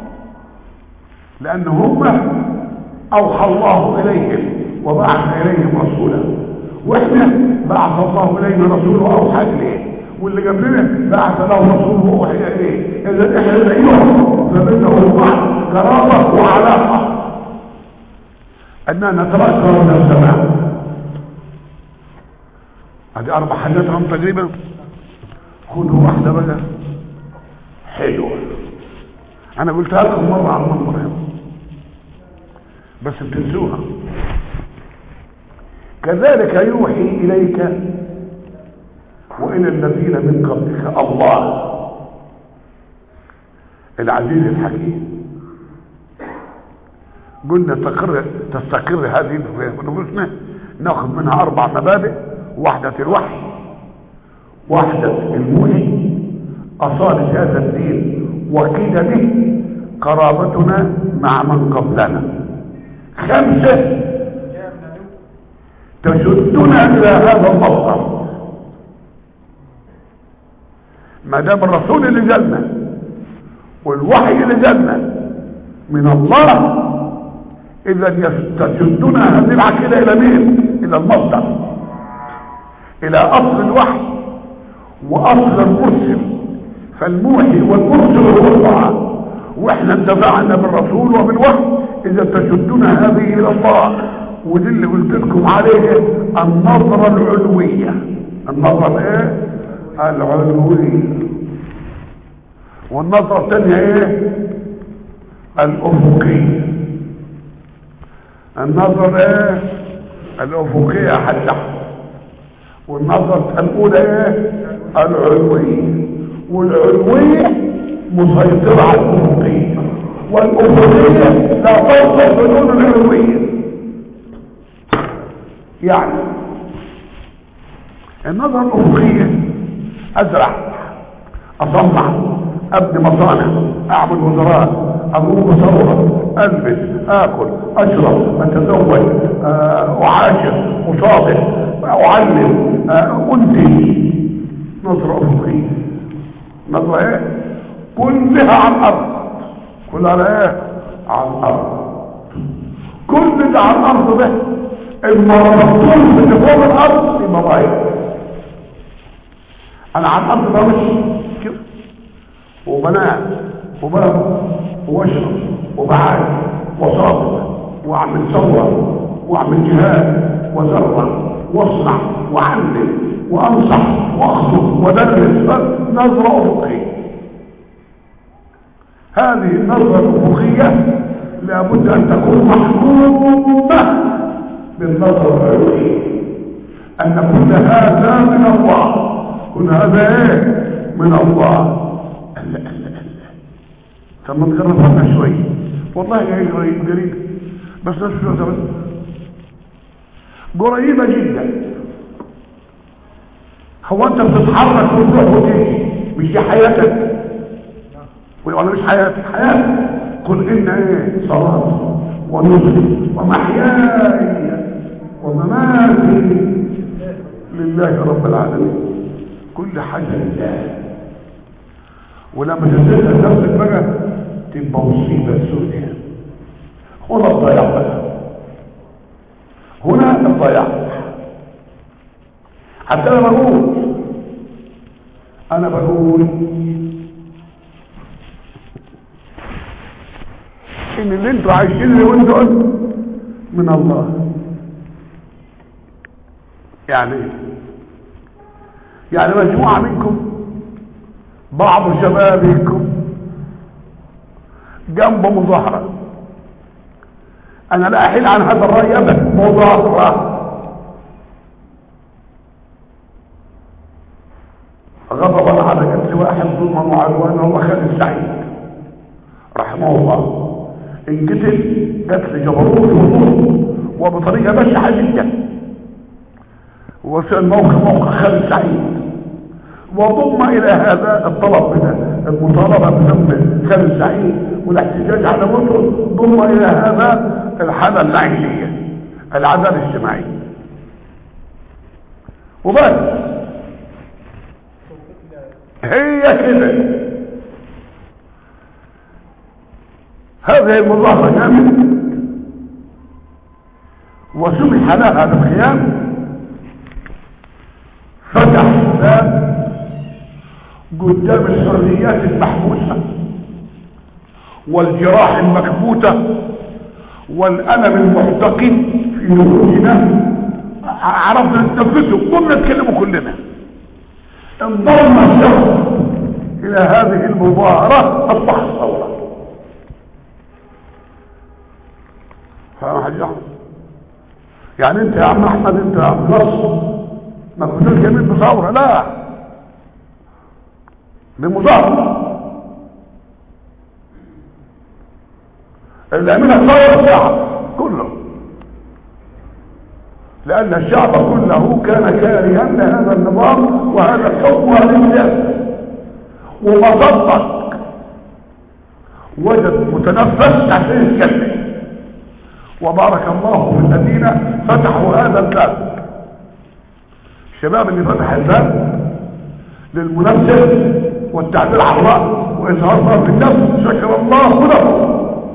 لأن هم أوحى الله إليهم وبعث إليهم رسولا واحنا بعث الله إلينا رسوله أوحى إليه واللي قبلنا بعث له رسوله ووحي إليه إذا احنا زيهم فبينهم بعض قرابة وعلاقة أننا نترأس من السماء هذه أربع حاجات هم تقريبا خدوا واحدة بقى حلوة أنا قلتها لكم مرة على المنبر هنا بس بتنسوها كذلك يوحي إليك وإلى الذين من قبلك الله العزيز الحكيم قلنا تقر تستقر هذه في نفوسنا ناخذ منها أربع مبادئ وحدة الوحي وحدة الموحي أصالة هذا الدين وقيدته قرابتنا مع من قبلنا خمسة تشدنا إلى هذا المصدر ما دام الرسول اللي جالنا والوحي اللي جالنا من الله إذا تشدنا هذه العقيدة إلى مين؟ إلى المصدر إلى أصل الوحي وأصل المرسل فالموحي والمرسل هو الله واحنا انتفعنا بالرسول وبالوحي اذا تشدنا هذه الى الله ودي اللي قلت لكم عليه النظرة العلوية النظرة ايه العلوية والنظرة الثانية ايه الافقية النظرة ايه الافقية حتى والنظرة الاولى ايه العلوية والعلوية مسيطرة على الأفقية والأفقية لا توصل بدون العلوية يعني النظرة الأفقية أزرع أصنع أبني مصانع أعمل وزراء أقوم بثورة ألبس آكل أشرب أتزوج أعاشر أصادق أعلم أنتج نظرة أفقية نظرة إيه؟ كلها على الارض كلها على ايه على الارض كل ده على الارض ده المرضون اللي فوق الارض في مضايق انا على الارض بمشي كده وبنام وبنام واشرب وبعايش وصابر واعمل ثوره واعمل جهاد وزرع واصنع واعلم وانصح واخطب ودرس نظره افقيه هذه النظرة الأفقية لابد أن تكون محكومة بالنظرة العلوية أن كل هذا من الله كل هذا إيه من الله ألا ألا ألا طب ما تقربنا شوي والله هي قريب قريب بس نفس الوقت قريبة جدا هو أنت بتتحرك وتروح وتيجي مش دي حياتك ولا مش حياتي حياتي قل إن إيه صلاة ونصري ومحياي ومماتي لله رب العالمين كل حاجة لله ولما تنزل نفسك بقى تبقى مصيبة سوداء هنا الضياع بقى هنا الضياع حتى انا بقول انا بقول ان اللي انتوا عايشين وانتوا من الله يعني يعني مجموعة منكم بعض شبابكم جنب مظاهرة انا لا احيل عن هذا الرأي ابدا مظاهرة غضبا على قتل واحد ظلما وعدوانا هو خالد سعيد رحمه الله انقتل قتل جبروت وظلم وبطريقة بشعة جدا وفي الموقف موقع خالد سعيد وضم الى هذا الطلب من المطالبة بذنب خالد سعيد والاحتجاج على موته ضم الى هذا الحالة العينية العدالة الاجتماعية وبس هي كده هذه المظاهرة جامد وسمح لها بالقيام فتح باب قدام الحريات المحبوسة والجراح المكبوتة والألم المحتقن في نفوسنا عرفنا نتنفسه قمنا نتكلموا كلنا انضم الشخص الى هذه المظاهرة اصبح الثورة فاهم حاجة يعني انت يا عم احمد انت يا عم نصر ما كنتش جميل بثورة لا بمظاهرة اللي عملها ثورة الشعب كله لأن الشعب كله كان كارها لهذا النظام وهذا الحكم وهذه السياسة وما صدق وجد متنفس عشان يتكلم وبارك الله في الذين فتحوا هذا الباب الشباب اللي فتح الباب للمنفس والتعبير عن الرأي وإظهار ضرب النفس شكر الله له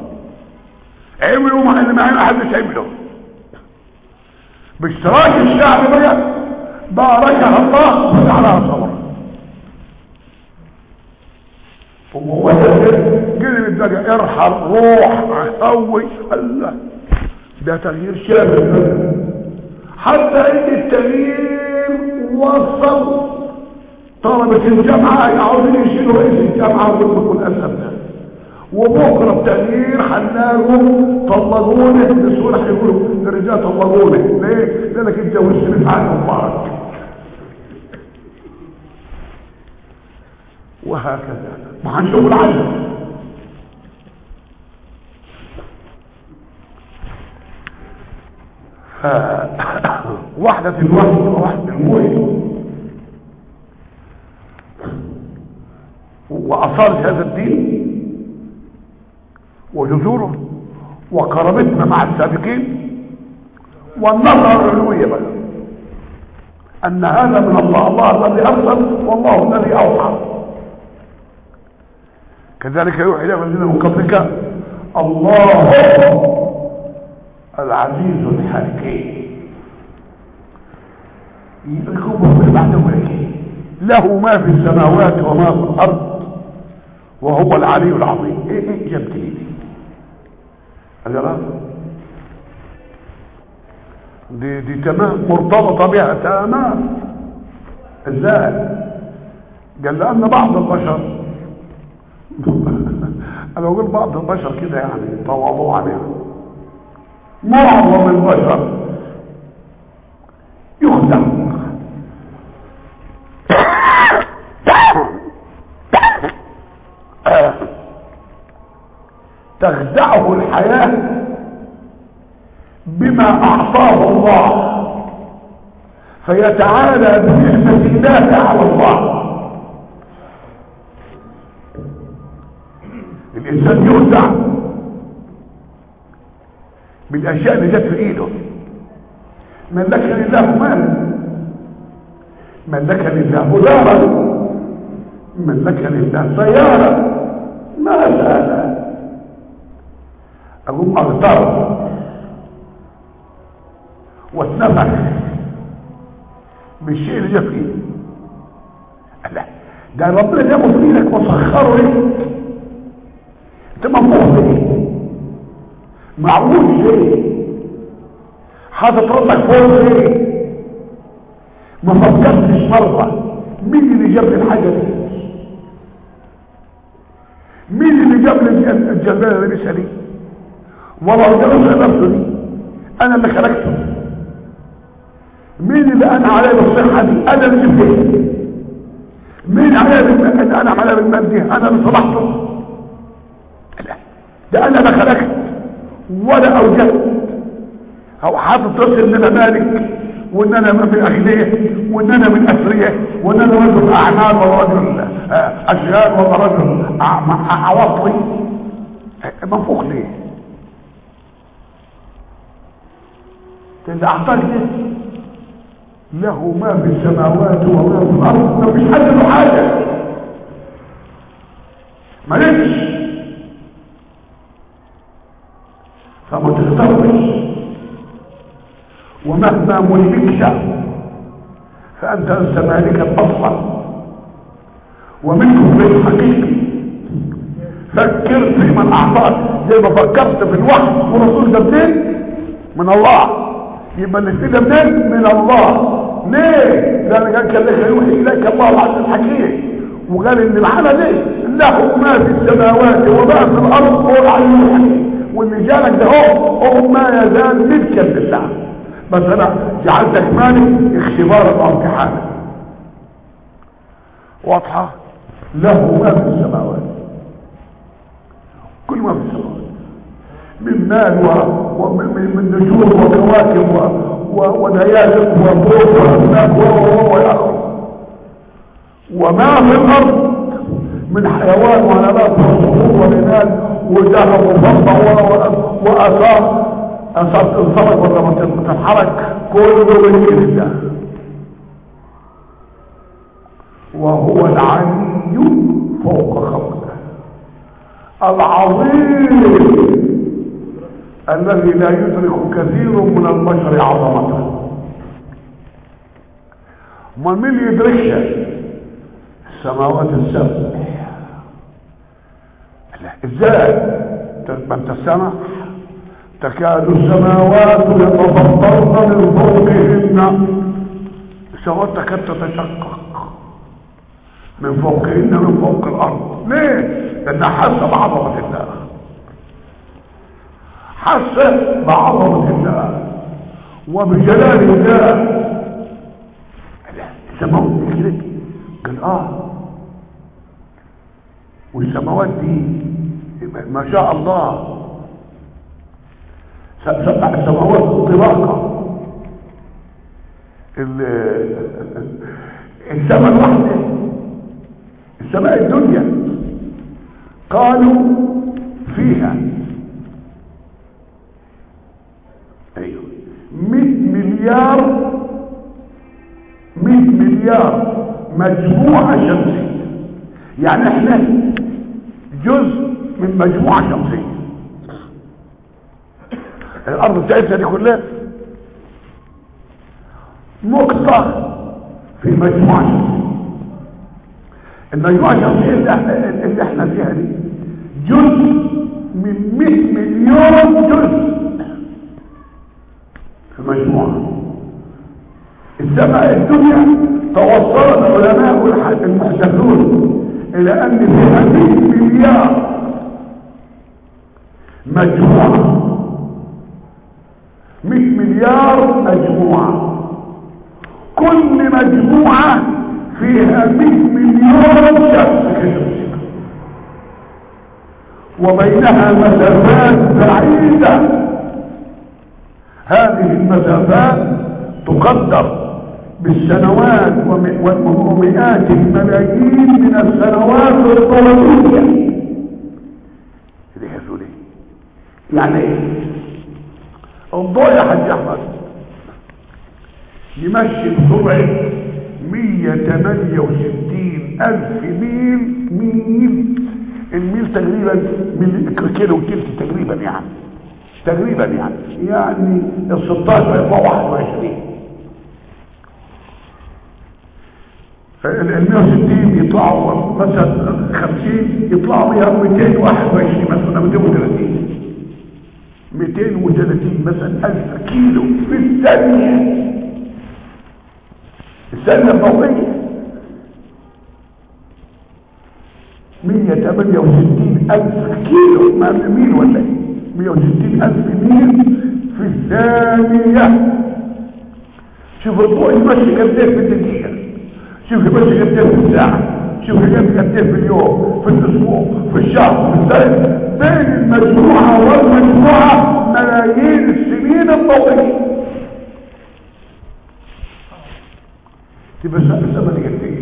عملوا مع اللي معنا حدش عمله باشتراك الشعب بقى باركها الله وجعلها صبر وهو قلب بقى ارحل روح سوي الله ده تغيير شامل حتى ان التغيير وصل طلبة الجامعة يعودون يشيلوا رئيس الجامعة ويطلقوا الأسف ده وبكرة التغيير حناهم طلقوني بسهولة هيقولوا الرجال طلقوني ليه؟ لانك اتجوزت عنه مبارك وهكذا ما هنشوف العجب وحدة الوحد ووحدة الموت وأصالة هذا الدين وجذوره وقرابتنا مع السابقين والنظرة العلوية بقى أن هذا من الله الله الذي أرسل والله الذي أوحى كذلك يوحي إلى الذين من قبلك الله العزيز الحكيم يكون بعده له ما في السماوات وما في الأرض وهو العلي العظيم ايه ايه جبت لي دي قال يا رب دي دي تمام مرتبطه بها تمام ازاي قال لان بعض البشر انا بقول بعض البشر كده يعني تواضعا يعني معظم البشر يخدع تخدعه الحياة بما أعطاه الله فيتعالى بنعمة الله على الله الإنسان يخدع بالأشياء اللي جت في إيده ملك لله مال ملك لله دارا ملك لله سيارة ما زال أقوم أغتر واتنفخ بالشيء اللي جا فيه لا ده ربنا جابه في ايدك وسخره ليه انت منفوخ ليه معوج ليه حاطط راسك فوق ليه ما فكرتش مرة مين اللي جاب لي الحاجة دي مين اللي جاب لي الجلبية اللي لابسها دي ولا الجلبية نفسه دي انا اللي خلقته مين اللي انا عليه بالصحة دي انا اللي جبته مين عليه بالمال انا عليه بالمال دي انا اللي صلحته لا ده انا اللي خلقت ولا اوجدت او حاطط راسي ان انا مالك وان انا من اغنياء وان انا من اثرياء وان انا رجل اعمال ولا رجل اشغال ولا رجل عواطلي منفوخ ليه اللي اعطاك ده له ما في السماوات وما في الارض ما فيش حد له حاجه مالكش فما تغترش ومهما ملكت فأنت لست مالكا أصلا ومنهم بالحقيقي فكر في من أعطاك زي ما فكرت في الوحي والرسول ده منين؟ من الله يبقى الاثنين ده منين؟ من الله ليه؟ لأن كان كان لك يوحي إليك الله العزيز الحكيم وقال إن العمل ايه؟ له ما في السماوات وما في الأرض هو العليم الحكيم واللي جالك ده هو هو ما يزال ملكا لله بس انا جعلتك مالك اختبارا وامتحانا واضحة له ما في السماوات كل ما في السماوات من مال ومن نجوم وكواكب ونيازك وضوء وأسناك وإلى آخره وما في الأرض من حيوان ونبات وصخور ونبات وذهب وفضة وآثار أثار تنصرف ولا تتحرك كله من الله وهو العلي فوق خلقه العظيم الذي لا يدرك كثير من البشر عظمته ما من اللي يدركها السماوات السبع ازاي ما انت السماء تكاد السماوات يتفطرن من فوقهن السماوات تكاد تتشقق من فوقهن من فوق الارض ليه لانها حاسه بعظمه الله حاسه بعظمه الله وبجلال الله السماوات كده قال اه والسماوات دي ما شاء الله سبع السماوات انطلاقا السماء الواحدة السماء الدنيا قالوا فيها ايوه 100 مليار 100 مليار مجموعة شمسية يعني احنا جزء من مجموعة شمسية الارض بتاعتنا دي كلها نقطة في مجموعة شمسية المجموعة الشمسية اللي احنا, اللي احنا فيها دي جزء من 100 مليون جزء في مجموعة السماء الدنيا توصل العلماء المحدثون الى ان فيها 100 مليار مجموعة 100 مليار مجموعة كل مجموعة فيها 100 مليون شخص وبينها مسافات بعيدة هذه المسافات تقدر بالسنوات ومئات الملايين من السنوات الضوئية اللي هي يعني ايه الضوء يا حاج احمد يمشي بسرعه 168 الف ميل ميل الميل تقريبا من كيلو وتلت تقريبا يعني تقريبا يعني يعني ال 16 يبقى 21 ال 160 يطلعوا مثلا 50 يطلعوا 221 مثلا 230 230 مثلا ألف كيلو في الثانية الثانية الضوئية 168 ألف كيلو ما ميل ولا ايه 160 ألف ميل في الثانية شوف الضوء يمشي قد ايه في الدقيقة شوف يمشي قد ايه في الساعة شوف يمشي قد ايه في اليوم في الأسبوع في الشهر في السنة بين المجموعة والمجموعة ملايين السنين الضوئية تبقى الزمن قد ايه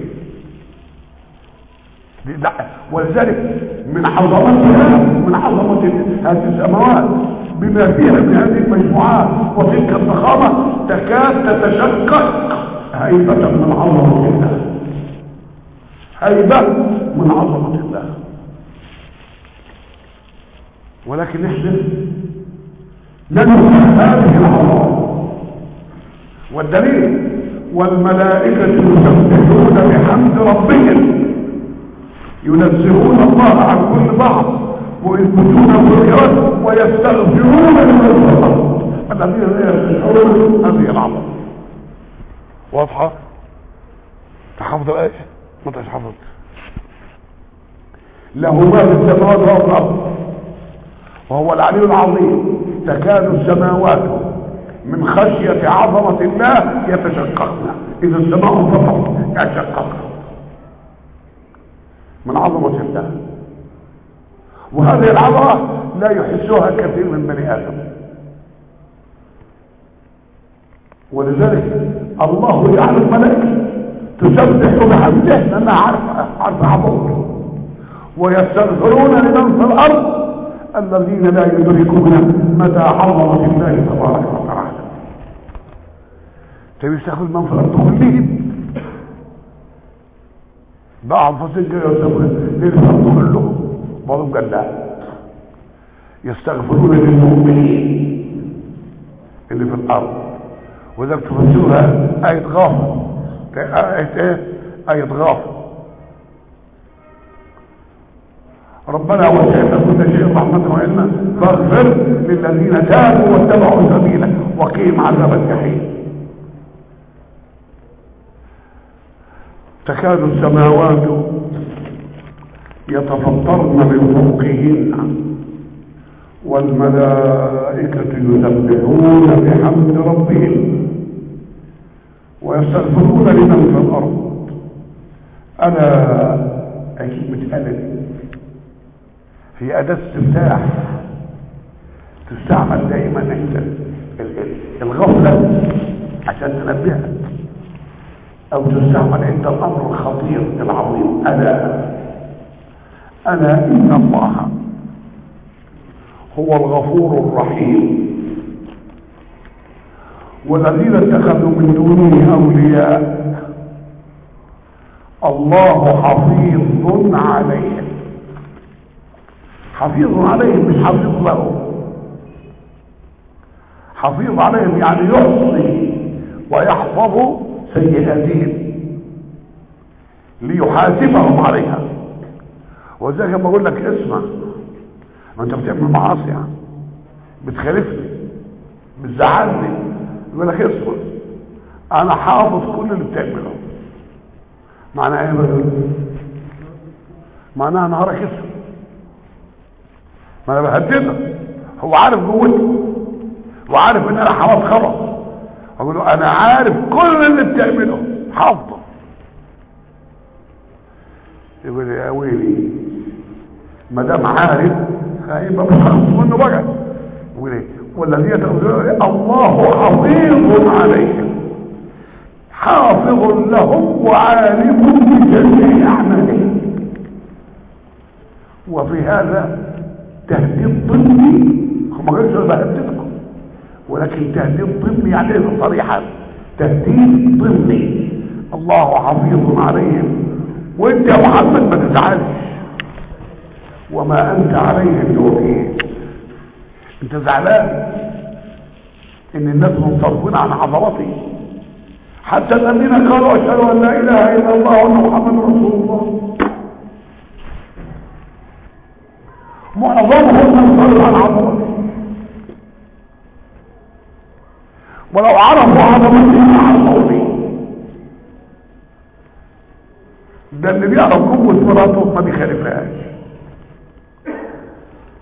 ولذلك من عظمتها من عظمة هذه السماوات بما فيها من هذه المجموعات وتلك الضخامة تكاد تتشقق هيبة من عظمة الله هيبة من عظمة الله ولكن احنا ننسى هذه العظمة والدليل والملائكة يسبحون بحمد ربهم ينزهون الله عن كل بعض ويثبتون الذكرات ويستغفرون لمن في الارض الذين لا يستشعرون هذه العظمه واضحه تحفظ الايه ما انتش حفظت له ما في السماوات وما في الارض وهو العلي العظيم تكاد السماوات من خشية عظمة الله يتشققن إذا السماء انفطرت يتشققن من عظمة الله وهذه العظمة لا يحسها كثير من بني آدم ولذلك الله يعلم ملائكة تسبح بحمده لأنها عارفة عارفة عظمته ويستغفرون لمن في الأرض الذين لا يدركون متى عظمة الله تبارك وتعالى طيب يستغفر من في الأرض كلهم بعض فصل للفرد كلهم بعضهم قال لا يستغفرون للمؤمنين اللي في الارض وذلك تفسرها آية غافر آية ايه آية غافر ربنا وسعت كل شيء رحمة وعلما فاغفر للذين تابوا واتبعوا سبيلك وقيم عذاب الجحيم تكاد السماوات يتفطرن من فوقهن والملائكة يسبحون بحمد ربهم ويستغفرون لمن في الأرض أنا كلمة ألم هي أداة استفتاح تستعمل دائما عند الغفلة عشان تنبهك او تستعمل عند الامر الخطير العظيم الا الا ان الله هو الغفور الرحيم والذين اتخذوا من دونه اولياء الله حفيظ عليهم حفيظ عليهم مش حفيظ لهم حفيظ عليهم يعني يحصي ويحفظ سيئاتهم ليحاسبهم عليها وذلك لما اقول لك اسمع ما انت بتعمل معاصي يعني بتخالفني بتزعلني يقول لك اسمع انا حافظ كل اللي بتعمله معناه ايه بقى معناها نهارك اسود ما انا بهدده هو عارف جوته وعارف ان انا حافظ خبر اقول له انا عارف كل اللي بتعمله حافظه يقول يا ويلي ما دام عارف هيبقى مش منه بقى يقول ايه والذين تقولون الله حفيظ عليهم حافظ لهم وعالم بجميع اعمالهم وفي هذا تهديد ضمني هم ما قالش بهددكم ولكن تهديد ضمني يعني ايه صريحا تهديد ضمني الله حفيظ عليهم وانت يا محمد ما تزعلش وما انت عليهم بوكيل انت زعلان ان الناس منصرفون عن عظمتي حتى الذين قالوا اشهد ان لا اله الا الله وان محمد رسول الله معظمهم منصرف عن عظمتي ولو عرفوا عظمتي ما عرفوني ده اللي بيعرف قوة مراته ما بيخالفهاش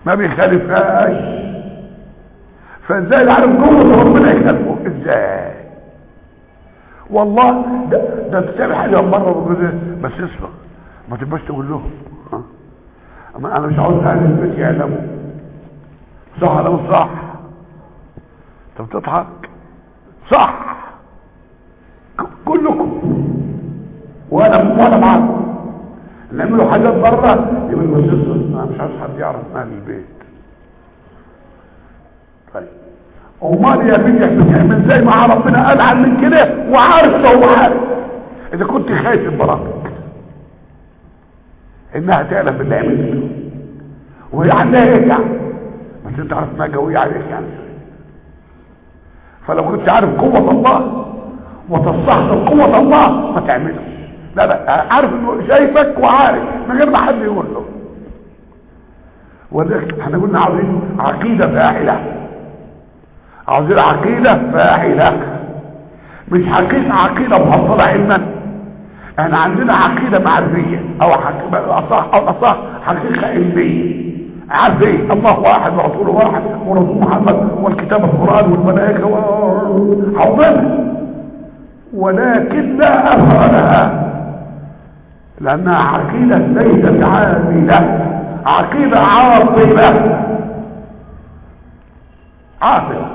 ما بيخالفهاش فازاي يعرف قوة ربنا يخالفه ازاي والله ده ده انت تعمل حاجة مرة بس اسمع ما تبقاش تقول لهم ها؟ اما انا مش عاوز اهل البيت يعلموا صح ولا مش صح انت بتضحك صح ك- كلكم وانا وانا معاكم نعملوا حاجات بره يبقى بس اسمع انا مش عاوز حد يعرف من اهل البيت طيب امال يا بنتي احنا بنعمل زي ما ربنا قال عن من كده وعارف لو هو عارف اذا كنت خايف من مراتك انها تعلم باللي عملته وهي عندها ايه يعني بس انت عارف انها قويه عليك يعني فلو كنت عارف قوه الله وتستحضر قوه الله ما تعملش لا لا عارف انه شايفك وعارف من غير ما حد يقول له وذلك احنا قلنا عاوزين عقيده فاعله عاوزين عقيده فاعله مش حقيقة عقيده محصله علما احنا عندنا عقيده معرفيه او حقيقة اصح او اصح حقيقه علميه عارف ايه الله واحد ورسوله واحد ورسول محمد والكتاب القران والملائكه وحفظنا ولكن لا اثر لها لانها عقيده ليست عامله عقيده عاطله عاطله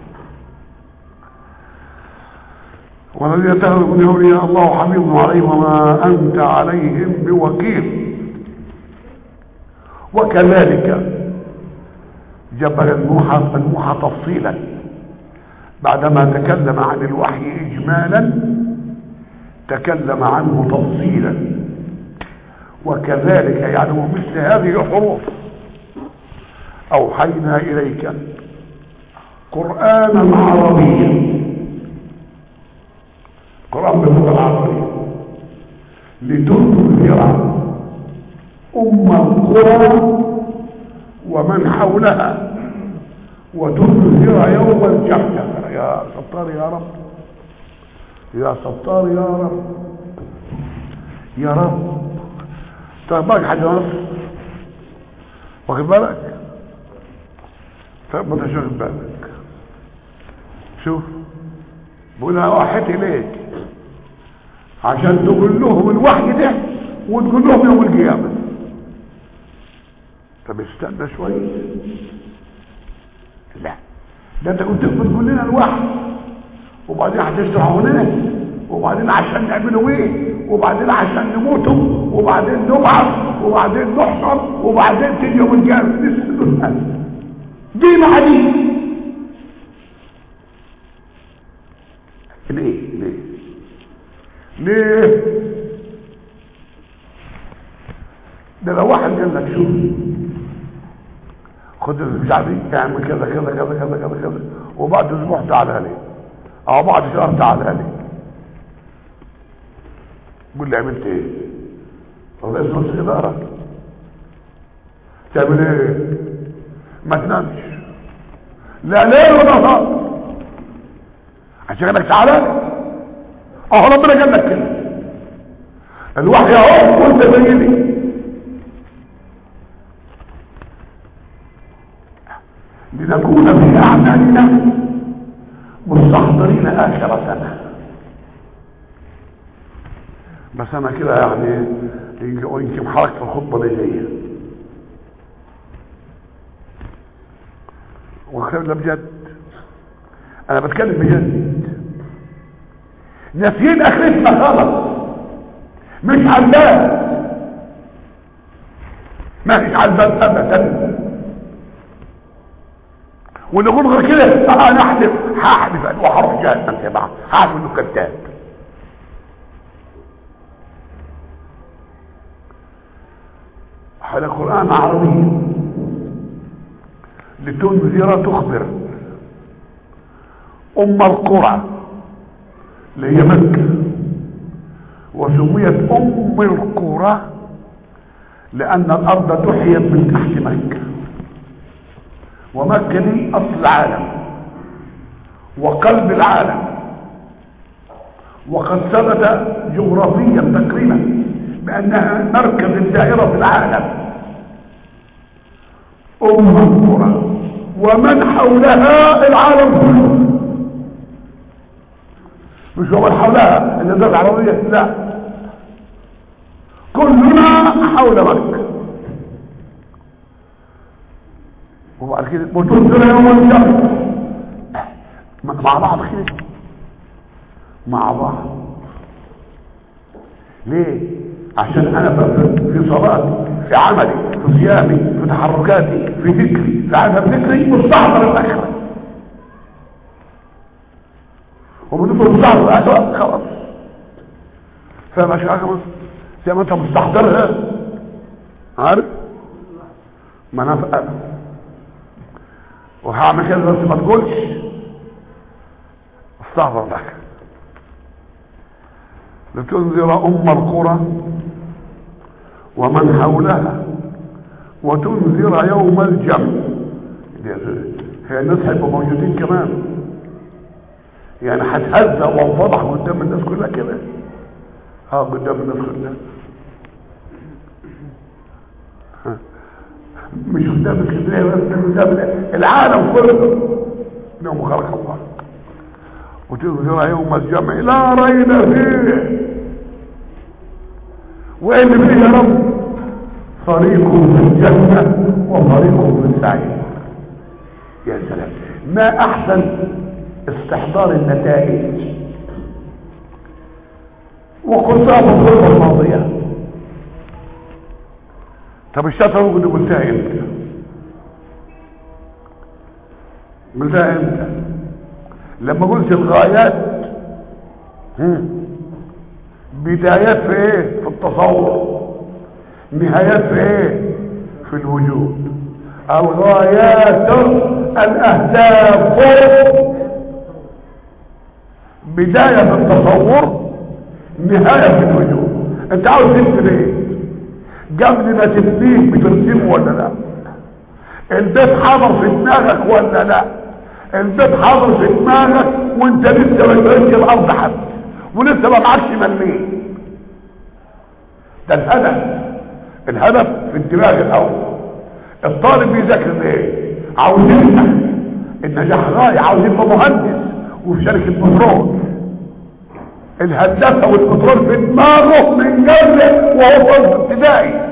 والذين اتخذوا من اولياء الله حفيظ عليهم وما انت عليهم بوكيل وكذلك جبل الموحى الموحى تفصيلا بعدما تكلم عن الوحي اجمالا تكلم عنه تفصيلا وكذلك يعني مثل هذه الحروف اوحينا اليك قرانا عربيا قران باللغه العربيه لتنذر ام القرى ومن حولها وتنذر يوم الجمع يا ستار يا رب يا ستار يا رب يا رب طيب باقي حاجه نصر واخد بالك طيب ما انتش واخد بالك شوف بقول انا وحيت اليك عشان تقول لهم الوحي ده وتقول لهم يوم القيامه طب استنى شويه لا ده انت كنت بتقول لنا الوحي وبعدين هتشرحوا لنا وبعدين عشان نعملوا ايه وبعدين عشان نموتوا وبعدين نبعث وبعدين نحشر وبعدين تيجي يوم القيامه دي مع دي ليه ليه ليه ده لو واحد قال لك شوف خد البتاع دي اعمل كذا كذا كذا كذا كذا كذا وبعد اسبوع تعالى لي او بعد شهر تعالى لي قول لي عملت ايه طب رئيس مجلس الاداره تعمل ايه ما تنامش لا ليل ولا نهار عشان انك تعالى اهو ربنا قال لك كده الوحي اهو وانت زيني لنكون في اعمالنا مستحضرين اخرتنا بس انا كده يعني يمكن حركه الخطبه دي جايه وكلام ده بجد انا بتكلم بجد ناسيين اخرتنا خالص مش على الباب ما فيش على الباب ابدا ونقول غير كده انا احلف هحلف ان وهروح جهنم يا جماعه هعرف انه كذاب هذا قران عربي لتنذر تخبر ام القرى اللي هي مكه وسميت ام القرى لان الارض تحيت من تحت مكه ومكة دي أصل العالم وقلب العالم وقد ثبت جغرافيا تقريبا بأنها مركز الدائرة في العالم أم القرى ومن حولها العالم كله مش هو من حولها الجزيرة العربية لا كلنا حول مكة وبعد كده وتنزل يوم الجمع مع بعض كده مع بعض ليه عشان انا في صلاتي في عملي في صيامي في تحركاتي في ذكري في عدم ذكري مستحضر الاخره وبتبقى مستحضر الاخره خلاص فاهم يا شيخ زي ما انت مستحضرها عارف ما انا فقط وهعمل كده بس ما تقولش استغفر لك لتنذر ام القرى ومن حولها وتنذر يوم الجمع هي الناس هيبقوا موجودين كمان يعني هتهزأ وانفضح قدام الناس كلها كده اه قدام الناس كلها مش قدام الكبرياء بس قدام العالم كله يوم خلق الله وتنذر يوم الجمع لا ريب فيه وإن فيه يا رب فريق في الجنة وفريق في السعير يا سلام ما أحسن استحضار النتائج وقلتها في الخطبة الماضية طب الشافعي ممكن قلتها امتى قلتها امتى لما قلت الغايات بدايات في ايه في التصور نهايات في ايه في الوجود الغايات الاهداف بداية في التصور نهاية في الوجود انت عاوز تكتب ايه قبل ما تبنيه بترسمه ولا لا البيت حاضر في دماغك ولا لا البيت حاضر في دماغك وانت لسه ما ترسم الارض حد ولسه ما معكش مليه ده الهدف الهدف في الدماغ الاول الطالب بيذاكر ايه عاوز ينجح النجاح غاية عاوز يبقى مهندس وفي شركة بترول الهندسة والبترول في دماغه من قبل وهو في ابتدائي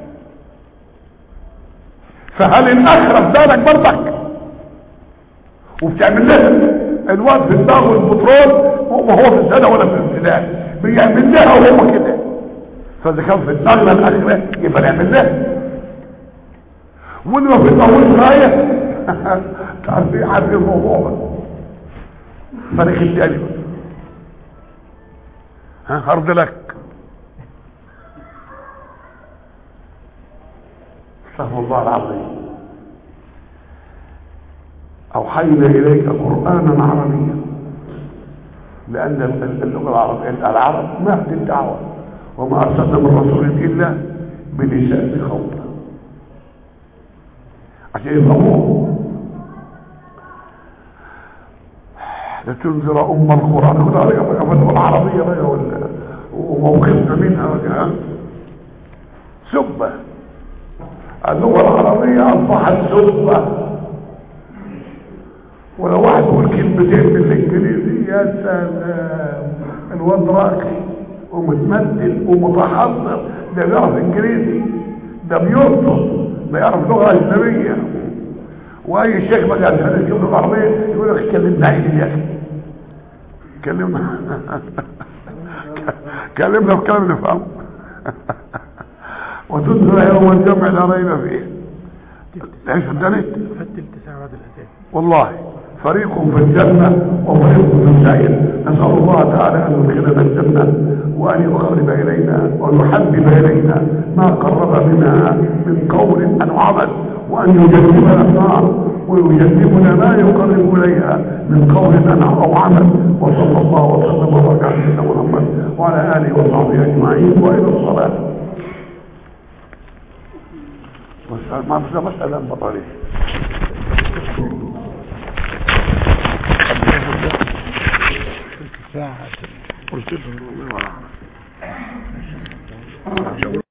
فهل الاخرة في بالك برضك وبتعمل لها الواد في دماغه البترول وهو في السنة ولا في الابتدائي بيعمل لها وهو كده فاذا كان في دماغنا الاخرة يبقى نعمل لها واللي ما في دماغه غاية تعرفين عارفين الموضوع ده فريق التاني ها هرد لك استغفر الله العظيم اوحينا اليك قرانا عربيا لان اللغه العربيه العرب مهد الدعوه وما ارسلنا من رسول الا بلسان قومه عشان يفهموه لتنذر ام القران خد عليك فتوى العربيه بقى ولا وموقفنا منها بقى سبه اللغه العربيه اصبحت سبه ولو واحد يقول كلمتين بالانجليزي يا سلام الواد راقي ومتمدن ومتحضر ده بيعرف انجليزي ده بيرطب ده يعرف لغه اجنبيه واي شيخ بقى عشان يجيب له العربيه يقول لك كلمنا عيني يا اخي كلمنا كلمنا بكلام نفهمه وتنزل يوم الجمع لا ريب فيه ايش الدنيا فتل تسعة بعد الأذان والله فريق في الجنة وفريق في السعير نسأل الله تعالى أن يدخلنا الجنة وأن يقرب إلينا ويحبب إلينا ما قرب بنا من قول أو عمل وأن يجنبنا النار ويجنبنا ما يقرب إليها من قول أو عمل وصلى الله وسلم وبارك على سيدنا محمد وعلى آله وصحبه أجمعين وإلى الصلاة ما في مسألة بطريقة ساعة قلت له